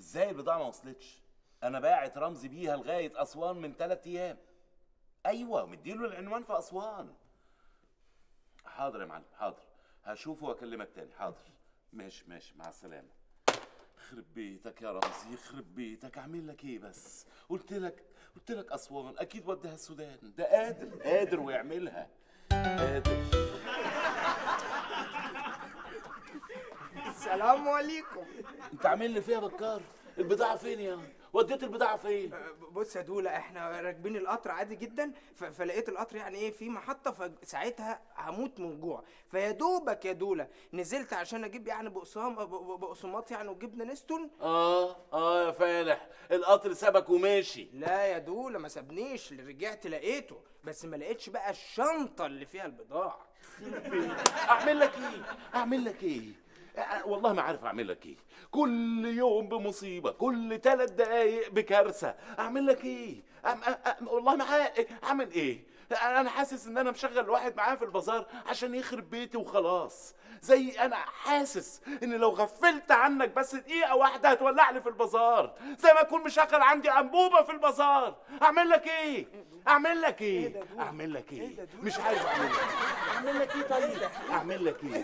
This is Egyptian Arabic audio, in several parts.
ازاي البضاعه ما وصلتش انا باعت رمزي بيها لغايه اسوان من ثلاث ايام ايوه مديله العنوان في اسوان حاضر يا معلم حاضر هشوفه واكلمك تاني حاضر ماشي ماشي مع السلامه يخرب بيتك يا رمزي يخرب بيتك اعمل لك ايه بس قلت لك قلت لك اسوان اكيد وديها السودان ده قادر قادر ويعملها قادر السلام عليكم انت عامل لي فيها بكار البضاعه فين يا وديت البضاعه فين بص يا دولا احنا راكبين القطر عادي جدا ف- فلقيت القطر يعني ايه في محطه فساعتها هموت من الجوع فيا دوبك يا دولا نزلت عشان اجيب يعني بقسام ب- ب- بقسماط يعني وجبنه نستون اه اه يا فالح القطر سابك وماشي لا يا دولا ما سابنيش اللي رجعت لقيته بس ما لقيتش بقى الشنطه اللي فيها البضاعه اعمل لك ايه اعمل لك ايه أ- والله ما عارف اعمل لك ايه كل يوم بمصيبه كل ثلاث دقايق بكارثه اعمل لك ايه أم أ- أ- والله ما عارف اعمل ايه انا حاسس ان انا مشغل واحد معاه في البازار عشان يخرب بيتي وخلاص زي انا حاسس ان لو غفلت عنك بس دقيقه واحده هتولع لي في البازار زي ما اكون مشغل عندي انبوبه في البازار اعمل لك ايه اعمل لك ايه اعمل لك ايه مش عايز اعمل لك إيه؟ اعمل لك ايه طيب اعمل لك ايه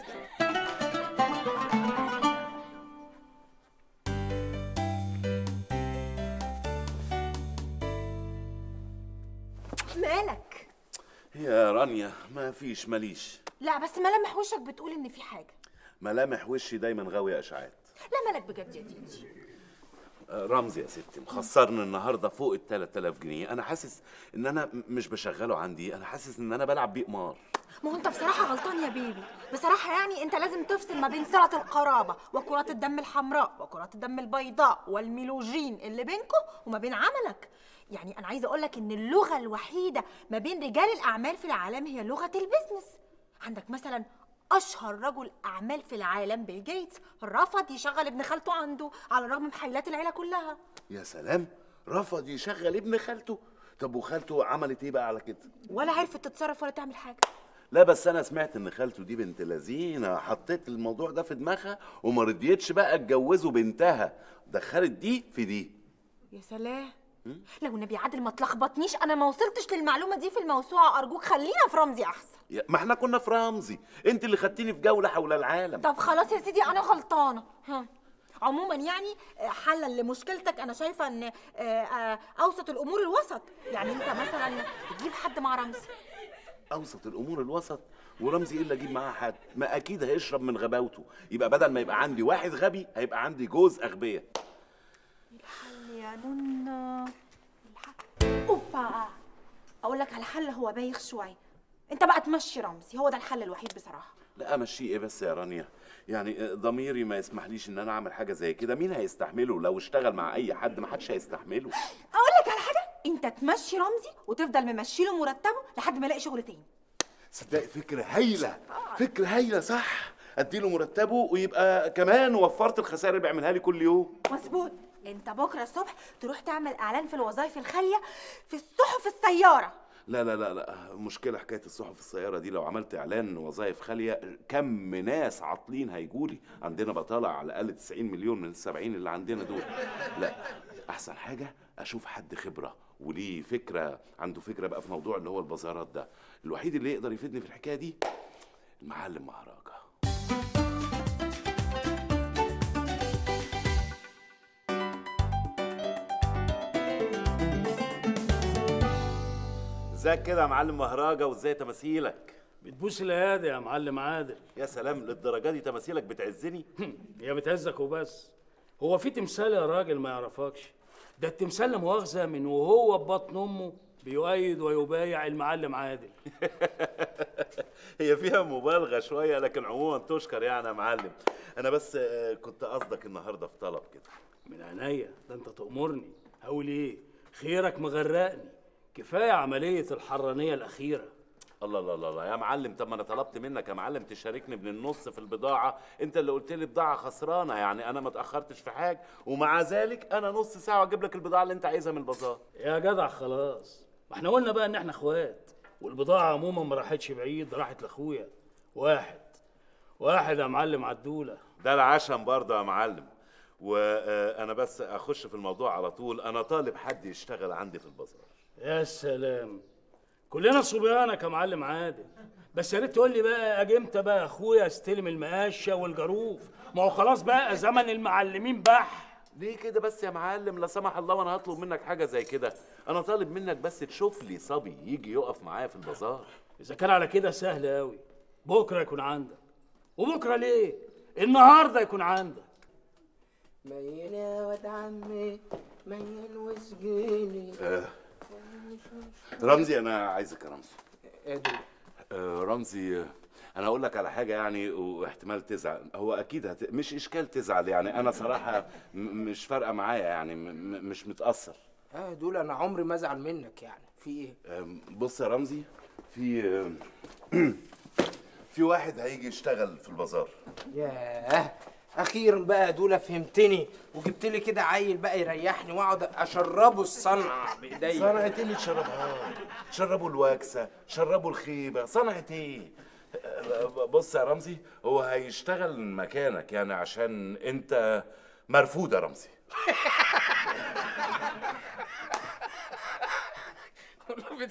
مالك يا رانيا ما فيش ماليش لا بس ملامح وشك بتقول ان في حاجه ملامح وشي دايما غاوية اشعاعات لا مالك بجد يا تيتي آه، رمزي يا ستي مخسرني النهارده فوق ال 3000 جنيه انا حاسس ان انا م- مش بشغله عندي انا حاسس ان انا بلعب بيه قمار ما هو انت بصراحه غلطان يا بيبي بصراحه يعني انت لازم تفصل ما بين صله القرابه وكرات الدم الحمراء وكرات الدم البيضاء والميلوجين اللي بينكم وما بين عملك يعني انا عايزه اقول لك ان اللغه الوحيده ما بين رجال الاعمال في العالم هي لغه البيزنس عندك مثلا اشهر رجل اعمال في العالم بيل جيتس رفض يشغل ابن خالته عنده على الرغم من حيلات العيله كلها يا سلام رفض يشغل ابن خالته طب وخالته عملت ايه بقى على كده ولا عرفت تتصرف ولا تعمل حاجه لا بس انا سمعت ان خالته دي بنت لذينه حطيت الموضوع ده في دماغها وما رضيتش بقى اتجوزه بنتها دخلت دي في دي يا سلام لو النبي عادل ما تلخبطنيش انا ما وصلتش للمعلومه دي في الموسوعه ارجوك خلينا في رمزي احسن يا- ما احنا كنا في رمزي انت اللي خدتيني في جوله حول العالم طب خلاص يا سيدي انا غلطانه ها عموما يعني آه، حلا لمشكلتك انا شايفه ان آه، آه، اوسط الامور الوسط يعني انت مثلا تجيب حد مع رمزي اوسط الامور الوسط ورمزي ايه اللي اجيب معاه حد ما اكيد هيشرب من غباوته يبقى بدل ما يبقى عندي واحد غبي هيبقى عندي جوز اغبياء الحل يا نونا الحل اوبا اقول لك على حل هو بايخ شويه انت بقى تمشي رمزي هو ده الحل الوحيد بصراحه لا امشيه ايه بس يا رانيا يعني آه، ضميري ما يسمحليش ان انا اعمل حاجه زي كده مين هيستحمله لو اشتغل مع اي حد ما حدش هيستحمله اقول لك على حاجه انت تمشي رمزي وتفضل ممشي له مرتبه لحد ما يلاقي شغل تاني صدقي فكره هايله فكره هايله صح اديله مرتبه ويبقى كمان وفرت الخسائر اللي بيعملها لي كل يوم مظبوط انت بكره الصبح تروح تعمل اعلان في الوظائف الخاليه في الصحف السياره لا لا لا لا مشكلة حكاية الصحف السيارة دي لو عملت إعلان وظائف خالية كم ناس عاطلين هيجولي عندنا بطالة على الأقل 90 مليون من السبعين اللي عندنا دول لا أحسن حاجة أشوف حد خبرة وليه فكرة عنده فكرة بقى في موضوع اللي هو البازارات ده الوحيد اللي يقدر يفيدني في الحكاية دي المعلم مهرجة ازيك كده يا معلم مهرجة وازاي تماثيلك بتبوس الايادي يا معلم عادل يا سلام للدرجة دي تماثيلك بتعزني هي بتهزك وبس هو في تمثال يا راجل ما يعرفكش ده التمثال لا مؤاخذه من وهو ببطن امه بيؤيد ويبايع المعلم عادل هي فيها مبالغة شوية لكن عموما تشكر يعني يا معلم أنا بس آه، كنت قصدك النهاردة في طلب كده من عينيا ده انت تأمرني هقول ايه خيرك مغرقني كفايه عمليه الحرانيه الاخيره الله الله الله الله يا معلم طب ما أنا طلبت منك يا معلم تشاركني من النص في البضاعة أنت اللي قلت لي بضاعة خسرانة يعني أنا ما اتأخرتش في حاجة ومع ذلك أنا نص ساعة وأجيب لك البضاعة اللي أنت عايزها من البازار يا جدع خلاص ما احنا قلنا بقى ان احنا اخوات والبضاعه عموما ما راحتش بعيد راحت لاخويا واحد واحد يا معلم عدوله ده العشم برضه يا معلم و آه، آه، انا بس اخش في الموضوع على طول انا طالب حد يشتغل عندي في البازار يا سلام كلنا صبيانك يا معلم عادل بس يا ريت تقول لي بقى اجي امتى بقى اخويا استلم المقاشه والجاروف ما هو خلاص بقى زمن المعلمين بح ليه كده بس يا معلم لا سمح الله وانا هطلب منك حاجه زي كده انا طالب منك بس تشوف لي صبي يجي يقف معايا في البازار اذا كان على كده سهل قوي بكره يكون عندك وبكره ليه النهارده يكون عندك ميل يا واد عمي ميل وسجيني رمزي انا عايزك يا رمزي يا دولا آه، رمزي آه، انا اقول لك على حاجه يعني واحتمال تزعل هو اكيد هت... مش اشكال تزعل يعني انا صراحه م... مش فارقه معايا يعني م... م- مش متاثر اه دول انا عمري ما ازعل منك يعني في ايه آم، بص يا رمزي في آم، في واحد هيجي يشتغل في البازار ياه اخيرا بقى يا دولا فهمتني وجبت لي كده عيل بقى يريحني واقعد اشربه الصنعه بايديا صنعة ايه اللي تشربها تشربوا الواكسة تشربوا الخيبة صنعة ايه آه، بص يا رمزي هو هيشتغل مكانك يعني عشان انت مرفوض يا رمزي بت-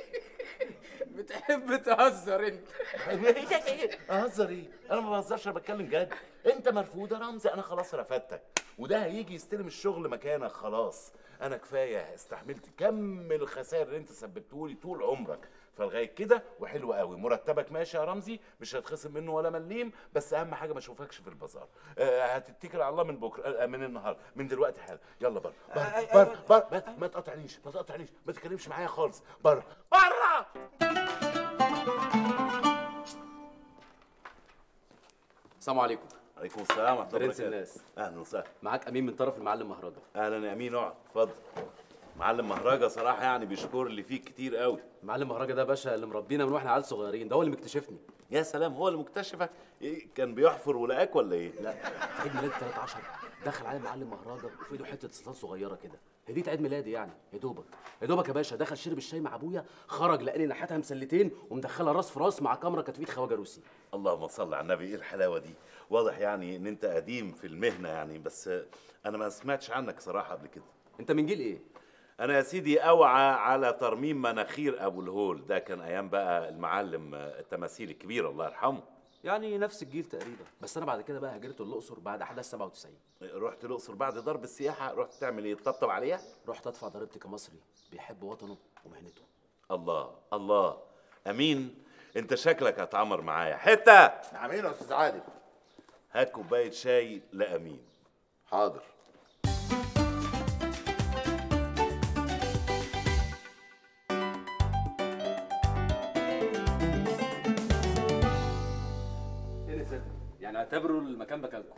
بتحب تهزر انت اهزر ايه انا ما بهزرش انا بتكلم جد انت مرفوض يا رمزي انا خلاص رفدتك وده هيجي يستلم الشغل مكانك خلاص انا كفايه استحملت كم الخسائر اللي انت سببته لي طول عمرك فلغايه كده وحلو قوي مرتبك ماشي يا رمزي مش هتخصم منه ولا مليم بس اهم حاجه ما اشوفكش في البازار آه هتتكل على الله من بكره آه من النهارده من دلوقتي حالا يلا بره بره بره بره ما- ما تقاطعنيش ما تقاطعنيش ما تتكلمش معايا خالص بره بره السلام عليكم عليكم السلام ورحمه الله برنس وبركاته الناس. اهلا وسهلا معاك امين من طرف المعلم مهرجة اهلا يا امين اقعد اتفضل معلم مهرجة صراحة يعني بيشكر اللي فيك كتير قوي المعلم مهرجة ده باشا اللي مربينا من واحنا عيال صغيرين ده هو اللي مكتشفني يا سلام هو اللي مكتشفك إيه كان بيحفر ولقاك ولا ايه؟ لا في عيد ميلادي 13 دخل علي المعلم مهرجة وفي ايده حته صلصال صغيره كده هديت عيد ميلادي يعني يا دوبك يا دوبك يا باشا دخل شرب الشاي مع ابويا خرج لقاني ناحيتها مسلتين ومدخلها راس في راس مع كاميرا كانت في ايد خواجه روسي اللهم صل على النبي ايه الحلاوة دي؟ واضح يعني ان انت قديم في المهنة يعني بس انا ما سمعتش عنك صراحة قبل كده انت من جيل ايه انا يا سيدي اوعى على ترميم مناخير ابو الهول ده كان ايام بقى المعلم التماثيل الكبير الله يرحمه يعني نفس الجيل تقريبا بس انا بعد كده بقى هاجرت الاقصر بعد احداث 97 رحت الاقصر بعد ضرب السياحة رحت تعمل ايه؟ تطبطب عليها؟ رحت ادفع ضريبتي كمصري بيحب وطنه ومهنته الله الله امين انت شكلك هتعمر معايا حته نعمين يا استاذ عادل هات كوبايه شاي لامين حاضر يعني اعتبروا المكان مكانكم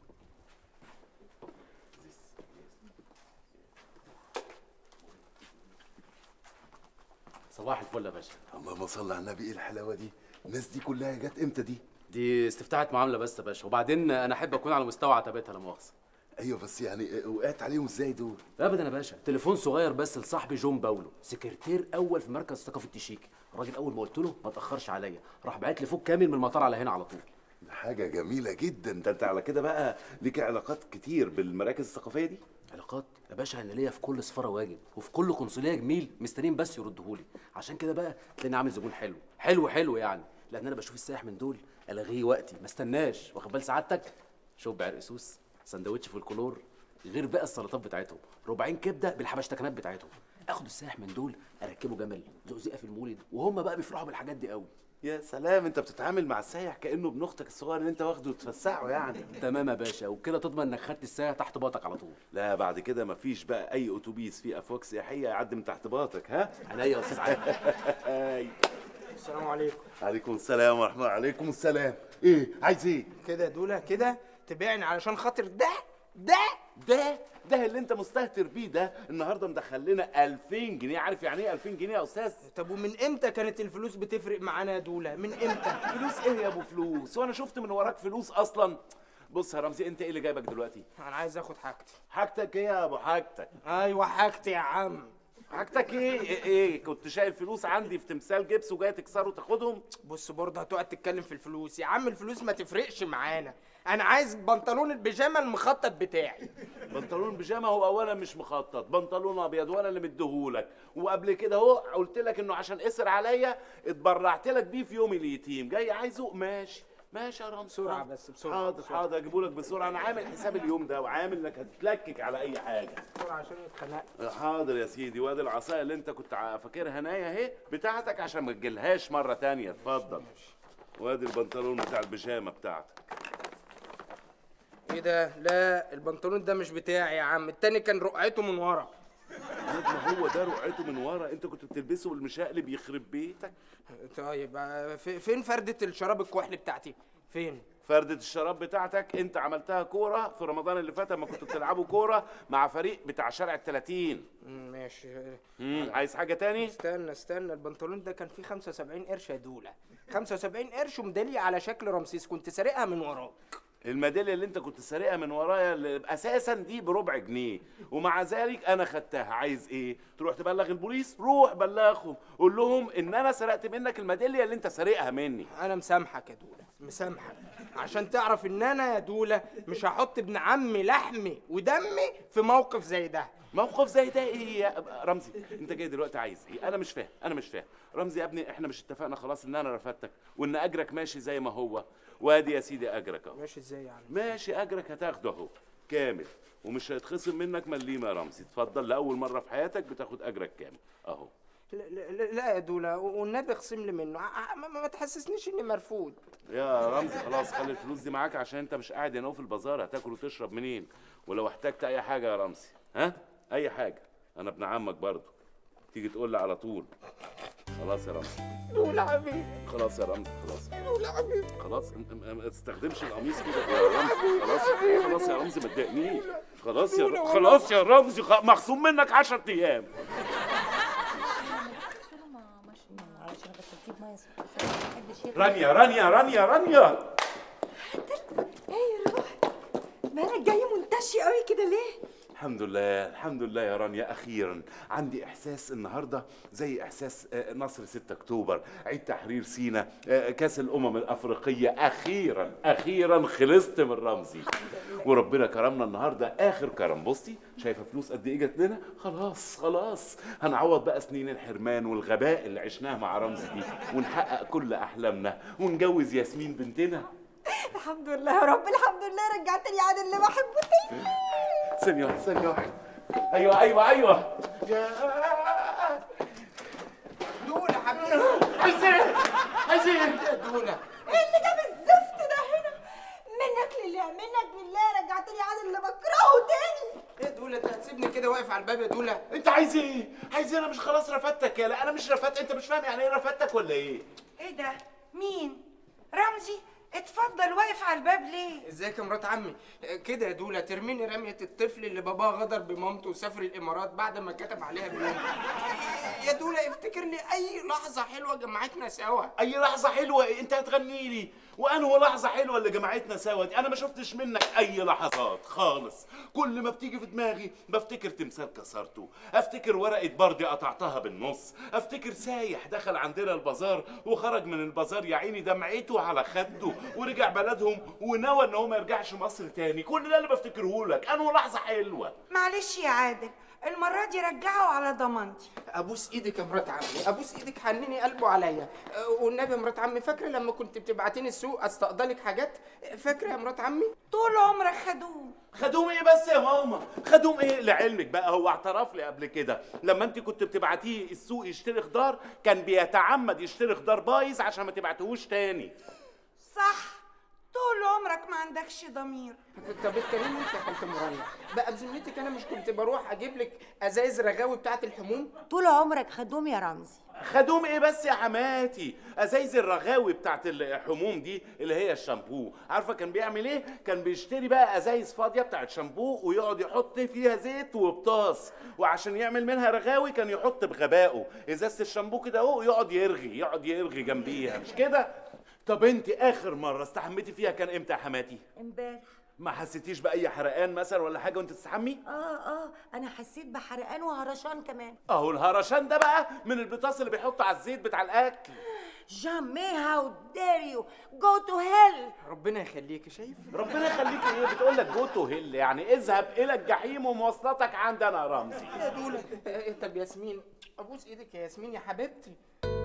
صباح الفل يا باشا اللهم صل على النبي ايه الحلاوه دي الناس دي كلها جت امتى دي دي استفتاحت معامله بس يا باشا وبعدين انا احب اكون على مستوى عتبتها لا مؤاخذه ايوه بس يعني وقعت عليهم ازاي دول ابدا يا باشا تليفون صغير بس لصاحبي جون باولو سكرتير اول في مركز ثقافه التشيك الراجل اول ما قلت له ما تاخرش عليا راح باعت لي فوق كامل من المطار على هنا على طول ده حاجه جميله جدا ده انت على كده بقى ليك علاقات كتير بالمراكز الثقافيه دي علاقات يا باشا انا ليا في كل سفاره واجب وفي كل قنصليه جميل مستنيين بس يردهولي عشان كده بقى تلاقيني عامل زبون حلو حلو حلو يعني لان انا بشوف السائح من دول الغيه وقتي ما استناش واخد بال سعادتك شوف بعرقسوس سندوتش في الكلور غير بقى السلطات بتاعتهم ربعين كبده بالحبشتكنات بتاعتهم اخد السائح من دول اركبه جمل زقزقه في المولد وهم بقى بيفرحوا بالحاجات دي قوي يا سلام انت بتتعامل مع السايح كانه ابن اختك الصغير اللي انت واخده وتفسحه يعني تمام يا باشا وبكده تضمن انك خدت السائح تحت باطك على طول لا بعد كده مفيش بقى اي اتوبيس فيه افواج سياحيه يعدي من تحت باطك ها عينيا يا استاذ عادل هاي. السلام عليكم عليكم السلام ورحمه الله عليكم السلام ايه عايز ايه كده دول كده تبيعني علشان خاطر ده ده ده ده اللي انت مستهتر بيه ده النهارده مدخل لنا 2000 جنيه عارف يعني ايه 2000 جنيه يا استاذ طب ومن امتى كانت الفلوس بتفرق معانا يا دولا من امتى فلوس ايه يا ابو فلوس وانا شفت من وراك فلوس اصلا بص يا رمزي انت ايه اللي جايبك دلوقتي انا عايز اخد حاجتي حاجتك ايه يا ابو حاجتك ايوه حاجتي يا عم حاجتك ايه ايه, إيه؟ كنت شايل فلوس عندي في تمثال جبس وجاي تكسره وتاخدهم بص برضه هتقعد تتكلم في الفلوس يا عم الفلوس ما تفرقش معانا انا عايز بنطلون البيجامه المخطط بتاعي بنطلون بيجامه هو اولا مش مخطط بنطلون ابيض وانا اللي مديهولك وقبل كده اهو قلت لك انه عشان قسر عليا اتبرعت لك بيه في يوم اليتيم جاي عايزه ماشي ماشي يا رامز بسرعة حاضر. بس، بسرعة، حاضر بسرعة. حاضر اجيبه لك بسرعه انا عامل حساب اليوم ده وعامل انك هتتلكك على اي حاجه بسرعه عشان اتخنقت حاضر يا سيدي وادي العصايه اللي انت كنت ع- فاكرها نايه اهي بتاعتك عشان ما تجيلهاش مره تانية اتفضل وادي البنطلون بتاع البيجامه بتاعتك ايه ده لا البنطلون ده مش بتاعي يا عم التاني كان رقعته من ورا ياد ما هو ده رقعته من ورا انت كنت بتلبسه بالمشقلب يخرب بيتك طيب آه، في- فين فردة الشراب الكحل بتاعتي فين فردة الشراب بتاعتك انت عملتها كورة في رمضان اللي فات لما كنتوا بتلعبوا كورة مع فريق بتاع شارع التلاتين مم، ماشي مم، عايز حاجة تاني؟ استنى استنى البنطلون ده كان فيه 75 قرش يا دوله 75 قرش وميداليه على شكل رمسيس كنت سارقها من وراك الميدالية اللي انت كنت سارقها من ورايا اللي اساسا دي بربع جنيه ومع ذلك انا خدتها عايز ايه؟ تروح تبلغ البوليس؟ روح بلغهم قول لهم ان انا سرقت منك الميدالية اللي انت سارقها مني انا مسامحك يا دوله مسامحك عشان تعرف ان انا يا دوله مش هحط ابن عمي لحمي ودمي في موقف زي ده موقف زي ده ايه يا رمزي انت جاي دلوقتي عايز ايه انا مش فاهم انا مش فاهم رمزي يا ابني احنا مش اتفقنا خلاص ان انا رفدتك وان اجرك ماشي زي ما هو وادي يا سيدي اجرك اهو ماشي ازاي يعني ماشي اجرك هتاخده اهو كامل ومش هيتخصم منك مليمه يا رمزي اتفضل لاول مره في حياتك بتاخد اجرك كامل اهو لا, لا, لا يا دوله والنبي اخصم لي منه ع- ما, ما تحسسنيش اني مرفوض يا رمزي خلاص خلي الفلوس دي معاك عشان انت مش قاعد هنا في البازار هتاكل وتشرب منين ولو احتجت اي حاجه يا رمزي ها اي حاجه انا ابن عمك برضه تيجي تقول لي على طول خلاص يا رمزي دوله حبيبي خلاص يا رمزي خلاص دوله حبيبي خلاص انت ما ما تستخدمش القميص كده يا رمزي خلاص خلاص يا رمزي ما تضايقنيش خلاص يا ر- خلاص يا رمزي خ- مخصوم منك 10 ايام علشان غسلتيه بميه سخنه ما بحبش يغلي. رانيا رانيا رانيا رانيا ايه يا روح مالك جاي منتشي قوي كده ليه الحمد لله الحمد لله يا رانيا اخيرا عندي احساس النهارده زي احساس آه، نصر 6 اكتوبر عيد تحرير سينا آه، كاس الامم الافريقيه اخيرا اخيرا خلصت من رمزي وربنا كرمنا النهارده اخر كرم بصي شايفه فلوس قد ايه جت لنا خلاص خلاص هنعوض بقى سنين الحرمان والغباء اللي عشناه مع رمزي دي ونحقق كل احلامنا ونجوز ياسمين بنتنا الحمد لله يا رب الحمد لله رجعتني عاد اللي بحبه تاني ثانية واحدة ثانية واحدة أيوه أيوه أيوه يا دوله حبيبي عايز إيه؟ عايز إيه؟ يا دوله ايه اللي جاب الزفت ده هنا منك لله منك لله رجعتني عاد اللي بكرهه تاني ايه يا دوله انت هتسيبني كده واقف على الباب يا دوله أنت عايز إيه؟ عايز إيه؟ أنا مش خلاص رفدتك يا لا أنا مش رفدت أنت مش فاهم يعني إيه رفدتك ولا إيه؟ ايه ده مين رمزي اتفضل واقف على الباب ليه ازيك يا مرات عمي آه، كده يا دوله ترميني رميه الطفل اللي باباه غدر بمامته وسافر الامارات بعد ما كتب عليها بيوم يا دوله افتكر لي اي لحظه حلوه جمعتنا سوا أي لحظة حلوة إيه؟ أنت هتغني لي وأنهو لحظة حلوة اللي جمعتنا سوا دي أنا ما شفتش منك أي لحظات خالص كل ما بتيجي في دماغي بفتكر تمثال كسرته أفتكر ورقة بردي قطعتها بالنص أفتكر سايح دخل عندنا البازار وخرج من البازار يا عيني دمعته على خده ورجع بلدهم ونوى إن هو ما يرجعش مصر تاني كل ده اللي بفتكره لك أنهو لحظة حلوة معلش يا عادل المرة دي رجعه على ضمانتي ابوس ايدك يا مرات عمي ابوس ايدك حنني قلبه عليا آه، والنبي يا مرات عمي فاكره لما كنت بتبعتيني السوق استقضلك حاجات فاكره يا مرات عمي طول عمرك خدوه خدوم ايه بس يا ماما خدوم ايه لعلمك بقى هو اعترف لي قبل كده لما انت كنت بتبعتيه السوق يشتري خضار كان بيتعمد يشتري خضار بايظ عشان ما تبعتهوش تاني صح طول عمرك ما عندكش ضمير طب اتكلمي انت يا خالة مريم بقى بذمتك انا مش كنت بروح اجيب لك ازايز رغاوي بتاعه الحموم طول عمرك خدوم يا رمزي خدوم ايه بس يا حماتي ازايز الرغاوي بتاعت الحموم دي اللي هي الشامبو عارفه كان بيعمل ايه كان بيشتري بقى ازايز فاضيه بتاعت شامبو ويقعد يحط فيها زيت وبطاس وعشان يعمل منها رغاوي كان يحط بغبائه ازازه الشامبو كده اهو يقعد يرغي يقعد يرغي جنبيها مش كده طب انت اخر مره استحميتي فيها كان امتى يا حماتي امبارح ما حسيتيش باي حرقان مثلا ولا حاجه وانت تستحمي اه اه انا حسيت بحرقان وهرشان كمان اهو الهرشان ده بقى من البطاس اللي بيحطه على الزيت بتاع الاكل جامي هاو دير يو جو تو هيل ربنا يخليك شايف ربنا يخليك ايه بتقول لك جو تو هيل يعني اذهب الى الجحيم ومواصلاتك عندنا يا رمزي يا دولا آه، طب ياسمين ابوس ايدك يا ياسمين يا حبيبتي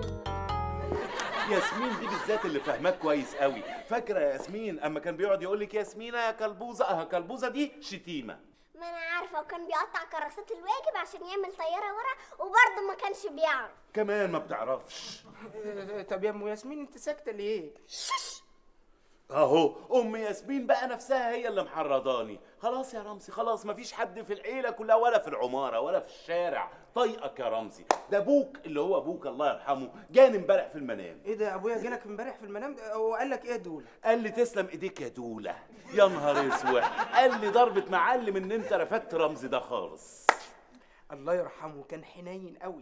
ياسمين دي بالذات اللي فاهماك كويس قوي فاكره يا ياسمين اما كان بيقعد يقول لك ياسمينه يا كلبوزه اه كلبوزه دي شتيمه ما انا عارفه وكان بيقطع كراسات الواجب عشان يعمل طياره ورا وبرضه ما كانش بيعرف كمان ما بتعرفش آه، طب يا ام ياسمين انت ساكته ليه اهو ام ياسمين بقى نفسها هي اللي محرضاني خلاص يا رمزي خلاص مفيش حد في العيله كلها ولا في العماره ولا في الشارع طيقك يا رمزي ده ابوك اللي هو ابوك الله يرحمه جاني امبارح في المنام ايه ده ابويا جالك امبارح في المنام ده هو قال لك ايه يا دولا قال لي تسلم ايديك يا دوله يا نهار اسود قال لي ضربه معلم ان انت رفدت رمزي ده خالص الله يرحمه كان حنين قوي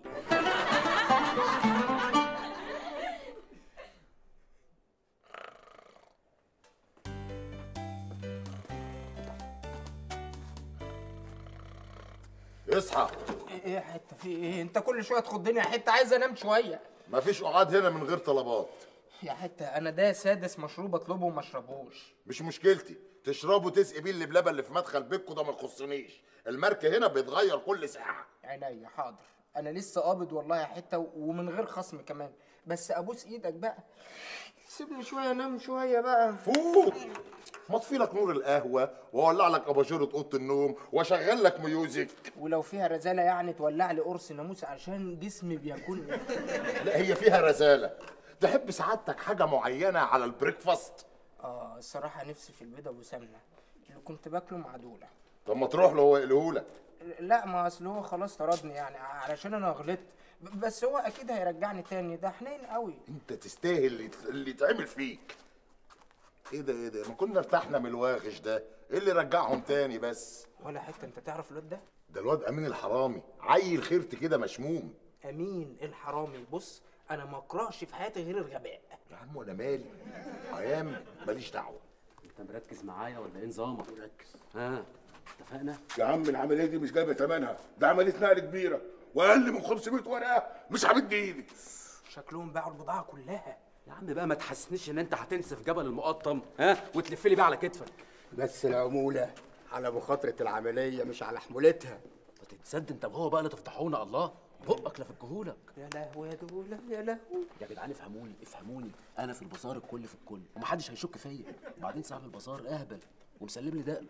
اصحى ايه يا حته في ايه انت كل شويه تخضني يا حته عايز انام شويه مفيش قعاد هنا من غير طلبات يا حته انا ده سادس مشروب اطلبه وما اشربوش مش مشكلتي تشربوا تسقي بيه اللي بلبن اللي في مدخل بيتكم ده ما يخصنيش الماركه هنا بيتغير كل ساعه عينيا حاضر انا لسه قابض والله يا حته و- ومن غير خصم كمان بس ابوس ايدك بقى سيبني شويه انام شويه بقى فوق ما اطفي لك نور القهوه واولع لك اباجوره اوضه النوم واشغل لك ميوزك ولو فيها رزاله يعني تولع لي قرص ناموس عشان جسمي بياكلني لا هي فيها رزاله تحب سعادتك حاجه معينه على البريكفاست اه الصراحه نفسي في البيضه وسمنه اللي كنت باكله مع دوله طب ما تروح له هو يقلهولك لا ما اصل هو خلاص طردني يعني علشان انا غلطت ب- بس هو اكيد هيرجعني تاني ده حنين قوي انت تستاهل اللي اللي يتعمل فيك ايه ده ايه ده ما كنا ارتحنا من الواغش ده ايه اللي رجعهم تاني بس ولا حته انت تعرف الواد ده ده الواد امين الحرامي عيل خيرت كده مشموم امين الحرامي بص انا ما اقراش في حياتي غير الغباء يا عم وانا مالي ايام ماليش دعوه انت مركز معايا ولا ايه نظامك مركز ها اتفقنا يا عم العمليه دي مش جايبه ثمنها ده عمليه نقل كبيره واقل من 500 ورقه مش همد ايدي شكلهم باعوا البضاعه كلها يا عم بقى ما تحسسنيش ان انت هتنسف جبل المقطم ها وتلف لي بيه على كتفك بس العمولة على مخاطرة العملية مش على حمولتها ما تتصدق انت وهو بقى اللي تفضحونا الله بقك لا فكهولك يا لهوي يا دوله يا لهوي يا جدعان افهموني افهموني انا في البازار الكل في الكل ومحدش هيشك فيا وبعدين صاحب البازار اهبل ومسلم لي دقنه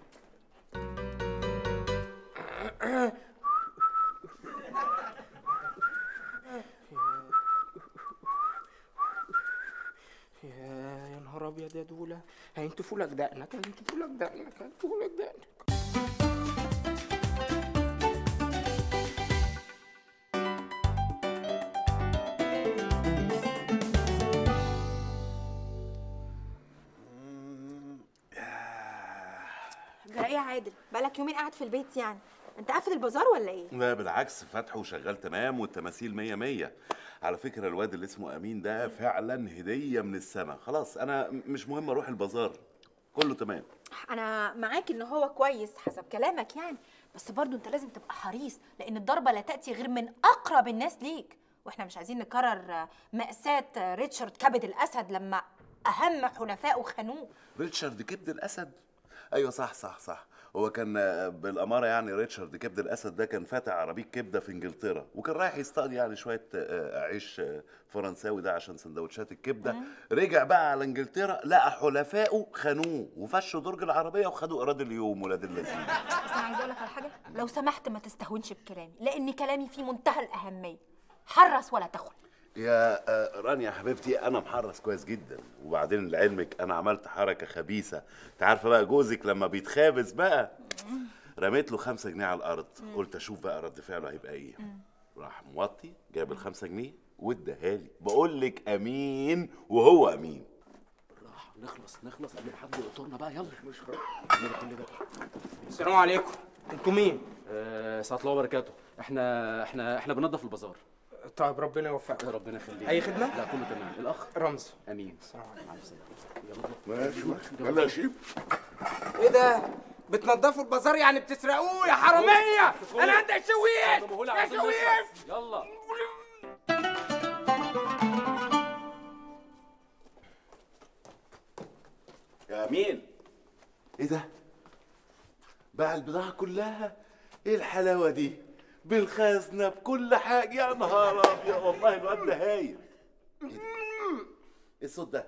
يا يا نهار ابيض يا دوله هينتفوا لك دقنك هينتفوا لك دقنك هينتفوا لك دقنك جرى ايه يا عادل بقالك يومين قاعد في البيت يعني انت قافل البازار ولا ايه لا بالعكس فتحه وشغال تمام والتماثيل مية مية على فكرة الواد اللي اسمه أمين ده فعلا هدية من السماء خلاص أنا م- مش مهم أروح البازار كله تمام انا معاك ان هو كويس حسب كلامك يعني بس برضو انت لازم تبقى حريص لان الضربه لا تاتي غير من اقرب الناس ليك واحنا مش عايزين نكرر آه، مأساة آه، ريتشارد كبد الاسد لما اهم حلفائه خانوه ريتشارد كبد الأسد أيوة صح صح صح هو كان آه، بالأمارة يعني ريتشارد كبد الأسد ده كان فاتح عربية كبدة في إنجلترا وكان رايح يصطاد يعني شوية آه، عيش آه، فرنساوي ده عشان سندوتشات الكبدة رجع بقى على إنجلترا لقى حلفائه خانوه وفشوا درج العربية وخدوا إيراد اليوم ولاد اللذين بس انا عايزه اقول لك على حاجه لو سمحت ما تستهونش بكلامي لان كلامي فيه منتهى الاهميه حرص ولا تخل يا آه، رانيا حبيبتي انا محرص كويس جدا وبعدين لعلمك انا عملت حركه خبيثه انت عارفه بقى جوزك لما بيتخابس بقى رميت له خمسة جنيه على الارض قلت اشوف بقى رد فعله هيبقى ايه راح موطي جاب الخمسة جنيه واداها لي بقول لك امين وهو امين راح نخلص نخلص قبل ما حد يقطرنا بقى يلا مش كل ده السلام عليكم انتوا مين آه ساعة الله وبركاته احنا احنا احنا بننضف البازار طيب ربنا يوفقك ربنا يخليك اي خدمه لا كله تمام الاخ رمزي امين السلام عليكم مع السلامه يلا ماشي يلا يا شيب ايه ده بتنضفوا البازار يعني بتسرقوه يا حراميه انا عندي شويش يا شويش يلا يا مين ايه ده باع البضاعة كلها ايه الحلاوة دي بالخزنة بكل حاجة يا نهار ابيض والله الواد ده هايل ايه ده ايه الصوت ده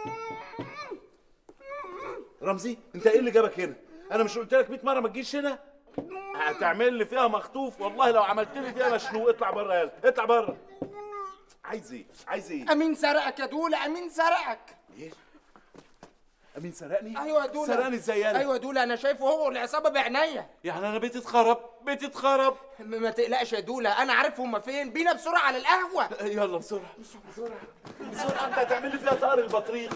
رمزي انت ايه اللي جابك هنا انا مش قلت لك 100 مرة ما تجيش هنا هتعمل لي فيها مخطوف والله لو عملت لي فيها مشنوق اطلع بره يلا اطلع بره عايز ايه عايز ايه امين سرقك يا دوله امين سرقك ايه امين سرقني ايوه يا دوله سرقني ازاي انا ايوه يا دوله انا شايفه هو والعصابه بعينيا يعني انا بيتي اتخرب بيتي اتخرب م- ما تقلقش يا دوله انا عارف هما فين بينا بسرعه على القهوه يلا بسرعه بسرعه بسرعه انت هتعمل لي فيها طار البطريق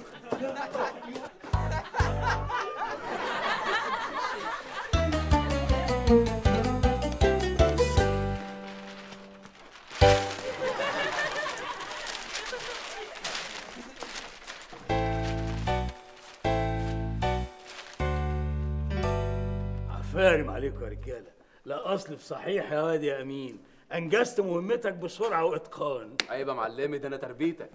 عفارم عليكم يا رجاله لا اصل في صحيح يا واد يا امين انجزت مهمتك بسرعه واتقان عيب يا معلمي ده انا تربيتك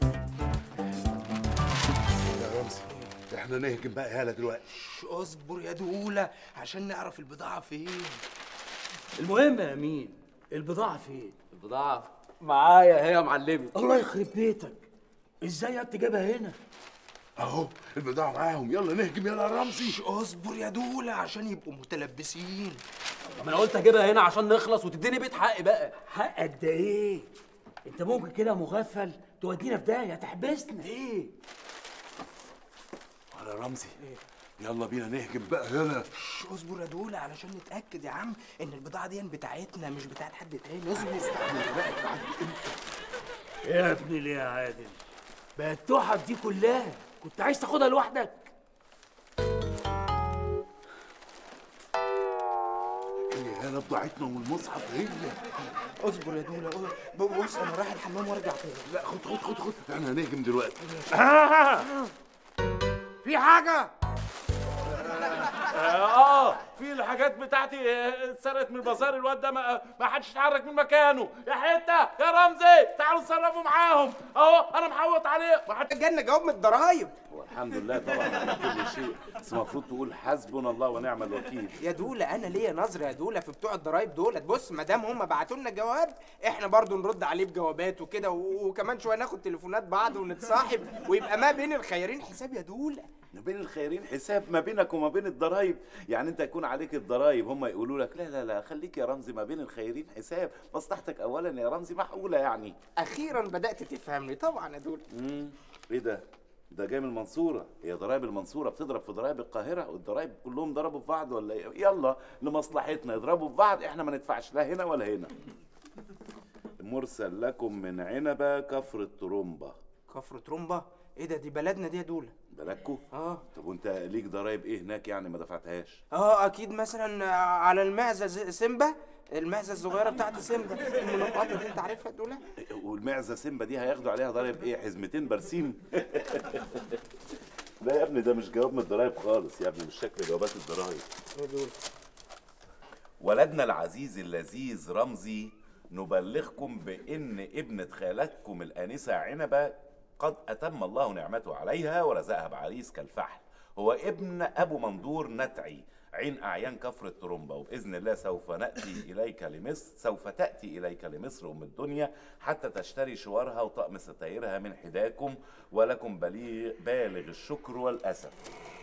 يا رمزي احنا نهجم بقى يالا دلوقتي شش، اصبر يا دوله عشان نعرف البضاعه فين المهم يا امين البضاعه فين البضاعه معايا هي يا معلمي الله يخرب بيتك ازاي يا تجيبها هنا اهو البضاعه معاهم يلا نهجم يلا يا رمزي شش، اصبر يا دوله عشان يبقوا متلبسين طب انا قلت اجيبها هنا عشان نخلص وتديني بيت حقي بقى حق قد ايه انت ممكن كده مغفل تودينا في داهيه تحبسنا ايه يا رمزي يلا بينا نهجم بقى يلا شش، اصبر يا دوله علشان نتاكد يا عم ان البضاعه دي بتاعتنا مش بتاعت حد تاني اصبر يا ابني ليه يا عادل بقى التحف دي كلها كنت عايز تاخدها لوحدك هي يالا بضاعتنا والمصحف هي اصبر يا دوله أصبر. بص انا رايح الحمام وارجع تاني لا خد خد خد خد احنا هنهجم دلوقتي في حاجه اه في الحاجات بتاعتي آه، اتسرقت من البازار الواد ده ما, ما حدش اتحرك من مكانه يا حته يا رمزي تعالوا اتصرفوا معاهم اهو انا محوط عليه ما حد جالنا جواب من الضرايب الحمد لله طبعا على كل شيء بس المفروض تقول حسبنا الله ونعم الوكيل يا دوله انا ليا نظره يا دوله في بتوع الضرايب دولت بص ما دام هم بعتوا لنا جواب احنا برضو نرد عليه بجوابات وكده و- وكمان شويه ناخد تليفونات بعض ونتصاحب ويبقى ما بين الخيرين حساب يا دوله ما بين الخيرين حساب ما بينك وما بين الضرايب يعني انت يكون عليك الضرايب هم يقولوا لك لا لا لا خليك يا رمزي ما بين الخيرين حساب مصلحتك اولا يا رمزي محقوله يعني اخيرا بدات تفهمني طبعا يا دوله امم ايه ده ده جاي من المنصوره هي ضرايب المنصوره بتضرب في ضرايب القاهره والضرايب كلهم ضربوا في بعض ولا ايه يلا لمصلحتنا يضربوا في بعض احنا ما ندفعش لا هنا ولا هنا مرسل لكم من عنبه كفر الطرمبه كفر ترومبا ايه ده دي بلدنا دي يا دوله بلدكوا اه طب وانت ليك ضرايب ايه هناك يعني ما دفعتهاش اه اكيد مثلا على المعزه ز- سيمبا المعزه الصغيره بتاعت سيمبا المنقطه دي انت عارفها يا دوله والمعزه سيمبا دي هياخدوا عليها ضرايب ايه حزمتين برسيم لا يا ابني ده مش جواب من الضرايب خالص يا ابني مش شكل جوابات الضرايب يا دوله ولدنا العزيز اللذيذ رمزي نبلغكم بان ابنة خالتكم الانسه عنبه قد اتم الله نعمته عليها ورزقها بعريس كالفحل هو ابن ابو مندور نتعي عين اعيان كفر الترمبه وباذن الله سوف ناتي اليك لمصر سوف تاتي اليك لمصر ام الدنيا حتى تشتري شوارها وطقم ستايرها من حداكم ولكم بليغ بالغ الشكر والاسف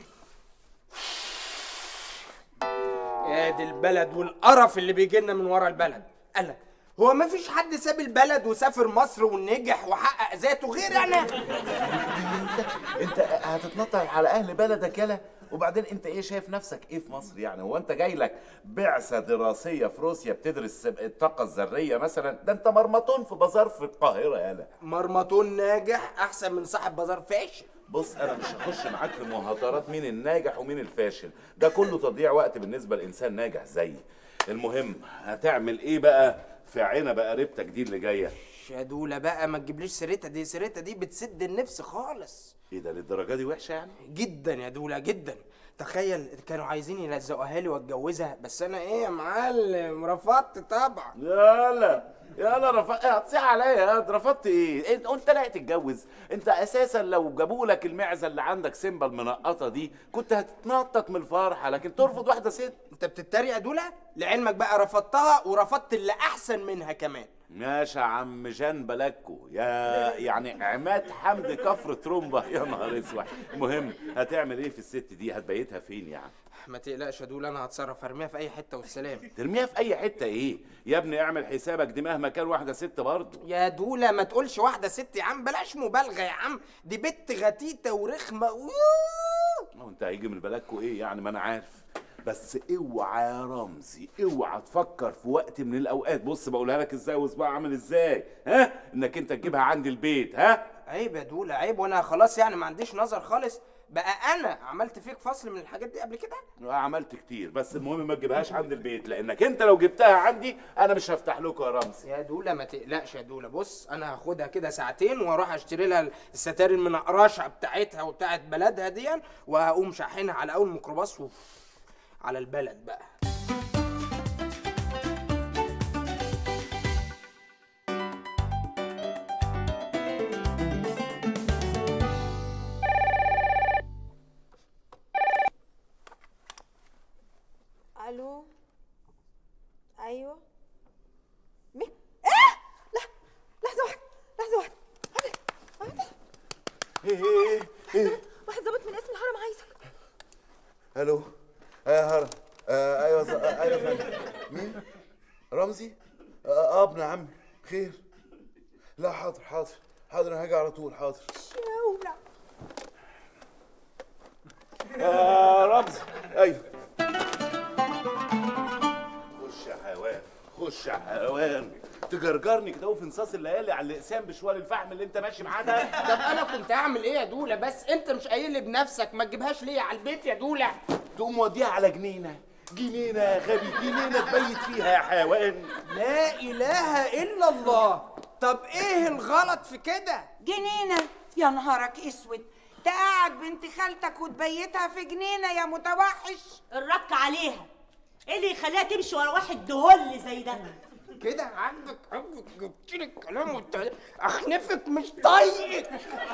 يا دي البلد والقرف اللي بيجي لنا من ورا البلد قال هو ما فيش حد ساب البلد وسافر مصر ونجح وحقق ذاته غير انا انت هتتنطع على اهل بلدك يلا وبعدين انت ايه شايف نفسك ايه في مصر يعني هو انت جاي لك بعثه دراسيه في روسيا بتدرس الطاقه الذريه مثلا ده انت مرمطون في بازار في القاهره يلا مرمطون ناجح احسن من صاحب بازار فاشل بص انا مش هخش معاك في مهاترات مين الناجح ومين الفاشل ده كله تضييع وقت بالنسبه لانسان ناجح زيي المهم هتعمل ايه بقى في عنبه قريبتك دي اللي جايه يا دوله بقى ما تجيبليش سيرتها دي سيرتها دي بتسد النفس خالص ايه ده للدرجه دي وحشه يعني جدا يا دوله جدا تخيل كانوا عايزين يلزقوها لي واتجوزها بس انا ايه يا معلم رفضت طبعا يلا يلا رفضت هتصيح عليا يا رفضت ايه انت انت لا تتجوز انت اساسا لو جابوا لك المعزه اللي عندك سيمبا المنقطه دي كنت هتتنطط من الفرحه لكن ترفض واحده ست انت بتتريق يا دولا لعلمك بقى رفضتها ورفضت اللي احسن منها كمان ماشي يا عم جان بلاكو يا يعني عماد حمد كفر ترومبا يا نهار اسود المهم هتعمل ايه في الست دي هتبيتها فين يعني ما تقلقش يا دولا انا هتصرف ارميها في اي حته والسلام ترميها في اي حته ايه يا ابني اعمل حسابك دي مهما كان واحده ست برضه يا دولا ما تقولش واحده ست يا عم بلاش مبالغه يا عم دي بنت غتيته ورخمه ما هو انت هيجي من بلدكوا ايه يعني ما انا عارف بس اوعى يا رمزي اوعى تفكر في وقت من الاوقات بص بقولها لك ازاي وصباع عامل ازاي ها انك انت تجيبها عندي البيت ها عيب يا دولا عيب وانا خلاص يعني ما عنديش نظر خالص بقى انا عملت فيك فصل من الحاجات دي قبل كده عملت كتير بس المهم ما تجيبهاش عند البيت لانك انت لو جبتها عندي انا مش هفتح لكم يا رمزي يا دولا ما تقلقش يا دولا بص انا هاخدها كده ساعتين واروح اشتري لها الستار المنقرشه بتاعتها وبتاعت بلدها دي وهقوم شاحنها على اول ميكروباص و... على البلد بقى الو ايوه مين ايه لا لحظه واحده لحظه واحده ايه ايه ايه واحد ظابط من اسم الهرم عايزك الو يا هرم آه ايوه ز... آه ايوه يا فندم مين رمزي آه, اه ابن عمي خير لا حاضر حاضر حاضر انا هاجي على طول حاضر شاولة يا رمزي ايوه خش يا حيوان خش يا حيوان تجرجرني كده في نصاص الليالي على الاقسام بشوال الفحم اللي انت ماشي معاه ده طب انا كنت اعمل ايه يا دولا بس انت مش قايل لي بنفسك ما تجيبهاش ليه على البيت يا دولا تقوم وديها على جنينه جنينه يا غبي جنينه تبيت فيها يا حيوان لا اله الا الله طب ايه الغلط في كده جنينة يا نهارك اسود تقعد بنت خالتك وتبيتها في جنينة يا متوحش الرك عليها ايه اللي يخليها تمشي ورا واحد دهل زي ده كده عندك عندك جبت لي الكلام وانت اخنفك مش طايقك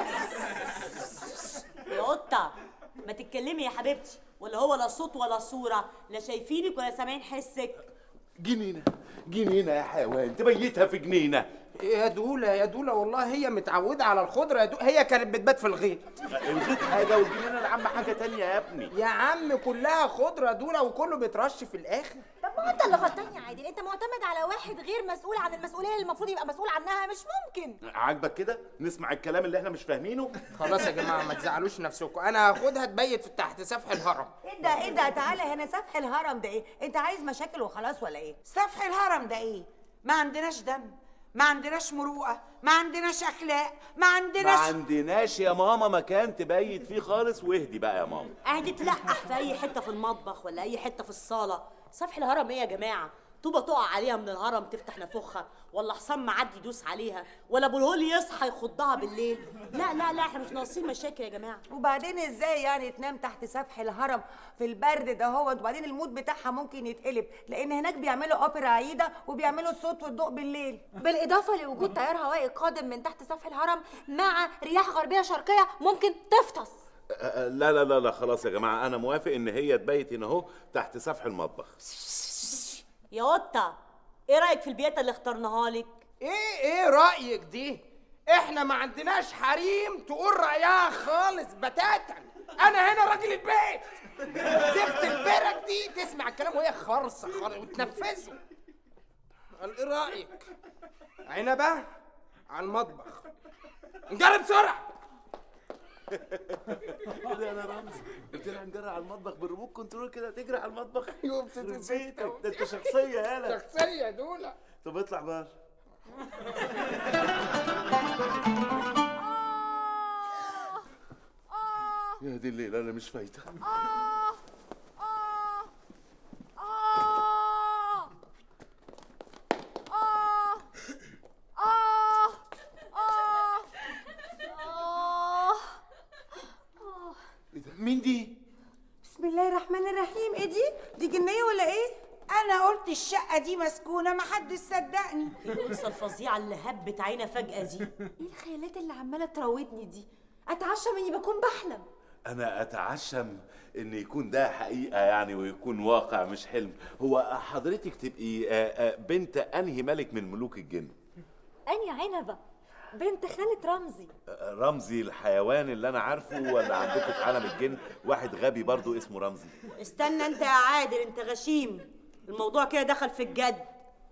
يا قطه ما تتكلمي يا حبيبتي ولا هو لا صوت ولا صوره لا شايفينك ولا سامعين حسك جنينه جنينه يا حيوان تبيتها في جنينه يا دولا يا دولا والله هي متعودة على الخضرة يا دولا هي كانت بتبات في الغيط الغيط حاجه والجنينه العامه حاجه تانية يا ابني يا عم كلها خضرة دولا وكله بيترش في الآخر طب ما هو انت اللي غلطان يا عادل انت معتمد على واحد غير مسؤول عن المسؤوليه اللي المفروض يبقى مسؤول عنها مش ممكن عاجبك كده نسمع الكلام اللي احنا مش فاهمينه خلاص يا جماعة ما تزعلوش نفسكم أنا هاخدها تبيت في تحت سفح الهرم ايه ده ايه ده تعالى هنا سفح الهرم ده ايه انت عايز مشاكل وخلاص ولا ايه سفح الهرم ده ايه ما عندناش دم ما عندناش مروءة ما عندناش أخلاق ما ما عندناش عندناش يا ماما مكان تبيت فيه خالص واهدي بقى يا ماما قاعد تلقح في اي حته في المطبخ ولا اي حته في الصاله سفح الهرم ايه يا جماعه طوبه تقع عليها من الهرم تفتح نافوخها ولا حصان معدي يدوس عليها ولا ابو الهول يصحى يخضها بالليل لا لا لا احنا مش ناقصين مشاكل يا جماعه وبعدين ازاي يعني تنام تحت سفح الهرم في البرد ده هو وبعدين المود بتاعها ممكن يتقلب لان هناك بيعملوا اوبرا عايده وبيعملوا الصوت والضوء بالليل بالاضافه لوجود تيار هوائي قادم من تحت سفح الهرم مع رياح غربيه شرقيه ممكن تفطس أه، لا لا لا لا خلاص يا جماعه انا موافق ان هي تبيت هنا اهو تحت سفح المطبخ يا قطه ايه رايك في البيئه اللي اخترناها لك إيه إيه رأيك دي؟ إحنا ما عندناش حريم تقول رأيها خالص بتاتا أنا هنا راجل البيت سبت البرك دي تسمع الكلام وهي خرصة خالص وتنفذه قال إيه رأيك؟ عنبة على المطبخ نجرب بسرعة كده انا رمزي قلت لها نجري على المطبخ بالريموت كنترول كده تجري على المطبخ يوم يخرب بيتك ده انت شخصيه يالا شخصية دولة طب اطلع بره يا دي الليله انا مش فايته إيه ده؟ مين دي بسم الله الشقه دي مسكونه محدش صدقني الانثى الفظيعه اللي هبت عينا فجاه دي ايه الخيالات اللي عماله تراودني دي اتعشى مني بكون بحلم انا اتعشم ان يكون ده حقيقه يعني ويكون واقع مش حلم هو حضرتك تبقي آه، آه، بنت انهي ملك من ملوك الجن اني عنبه بنت خالة رمزي آه، رمزي الحيوان اللي انا عارفه ولا عندكم في عالم الجن واحد غبي برضو اسمه رمزي استنى انت يا عادل انت غشيم الموضوع كده دخل في الجد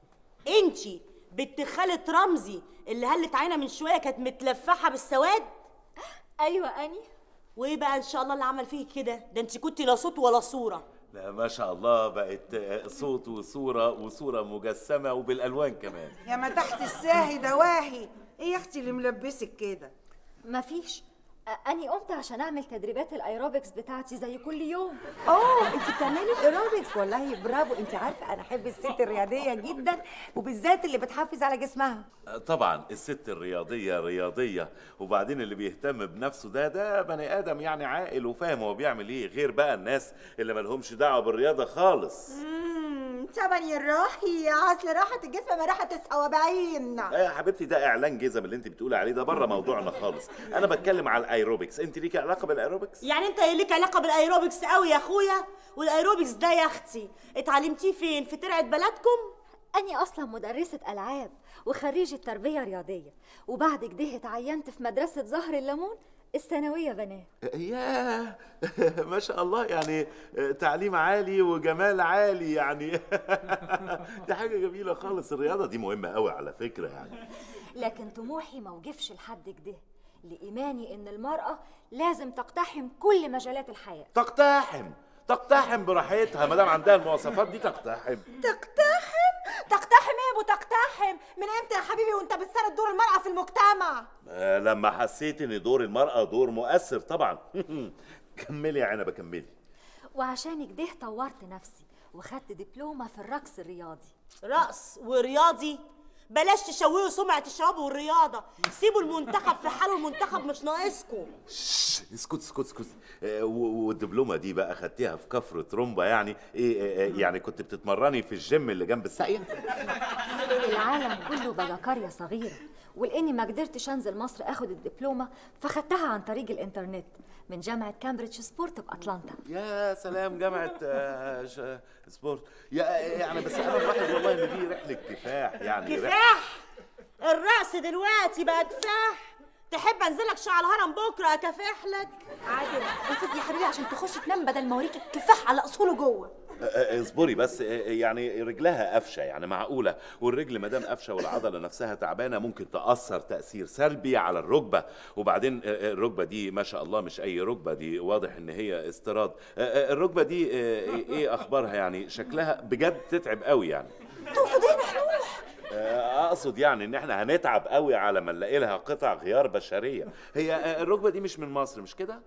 انتي بنت خالة رمزي اللي هلت عينا من شويه كانت متلفحه بالسواد ايوه اني وايه بقى ان شاء الله اللي عمل فيك كده ده انت كنتي لا صوت ولا صوره لا ما شاء الله بقت آه، صوت وصوره وصوره مجسمه وبالالوان كمان يا ما تحت الساهي دواهي ايه يا اختي اللي ملبسك كده مفيش أ- اني قمت عشان اعمل تدريبات الايروبكس بتاعتي زي كل يوم اه انت بتعملي الايروبكس والله برافو انت عارفه انا احب الست الرياضيه جدا وبالذات اللي بتحافظ على جسمها آه، طبعا الست الرياضيه رياضيه وبعدين اللي بيهتم بنفسه ده ده بني ادم يعني عاقل وفاهم هو بيعمل ايه غير بقى الناس اللي مالهمش دعوه بالرياضه خالص امم تبني الراحي اصل راحة الجسم ما راحة الثوابعين آه يا حبيبتي ده اعلان جزم اللي انت بتقولي عليه ده بره موضوعنا خالص انا بتكلم على الايروبكس انت ليكي علاقه بالايروبكس يعني انت ليك علاقه بالايروبكس قوي يا اخويا والايروبكس ده يا اختي اتعلمتيه فين في ترعه بلدكم أني أصلا مدرسة ألعاب وخريجة تربية رياضية وبعد كده اتعينت في مدرسة زهر الليمون الثانوية بنات ياه ما شاء الله يعني تعليم عالي وجمال عالي يعني دي حاجه جميله خالص الرياضه دي مهمه قوي على فكره يعني لكن طموحي ما وقفش لحد كده لإيماني إن المرأة لازم تقتحم كل مجالات الحياة تقتحم تقتحم براحتها ما دام عندها المواصفات دي تقتحم تقتحم تقتحم ايه ابو تقتحم من امتى يا حبيبي وانت بتسرد دور المرأة في المجتمع آه، لما حسيت ان دور المراه دور مؤثر طبعا كملي يا عنبه كملي وعشان كده طورت نفسي وخدت دبلومة في الرقص الرياضي رقص ورياضي بلاش تشوهوا سمعة الشباب والرياضة سيبوا المنتخب في حاله المنتخب مش ناقصكم شش، اسكت اسكت اسكت آه، و- والدبلومه دي بقى خدتيها في كفر ترومبا يعني ايه آه، آه، يعني كنت بتتمرني في الجيم اللي جنب الساقيه العالم كله بقى قرية صغيرة ولاني ما قدرتش انزل مصر اخد الدبلومة فخدتها عن طريق الانترنت من جامعة كامبريدج سبورت بأتلانتا يا سلام جامعة آه، ش- سبورت يا يعني بس انا ملاحظ والله ان دي رحلة كفاح يعني رحلة- كفاح الرقص دلوقتي بقى كفاح تحب انزلك شعر الهرم بكره اكافح لك عادل انفذ يا حبيبي عشان تخش تنام بدل ما اوريك الكفاح على اصوله جوه آه، آه، اصبري بس آه، يعني رجلها قفشه يعني معقوله والرجل ما دام قفشه والعضله نفسها تعبانه ممكن تاثر تاثير سلبي على الركبه وبعدين آه، آه، الركبه دي ما شاء الله مش اي ركبه دي واضح ان هي استيراد آه، آه، الركبه دي آه، ايه اخبارها يعني شكلها بجد تتعب قوي يعني تقصد ايه نحنوح آه، اقصد يعني ان احنا هنتعب قوي على ما نلاقي لها قطع غيار بشريه هي آه، الركبه دي مش من مصر مش كده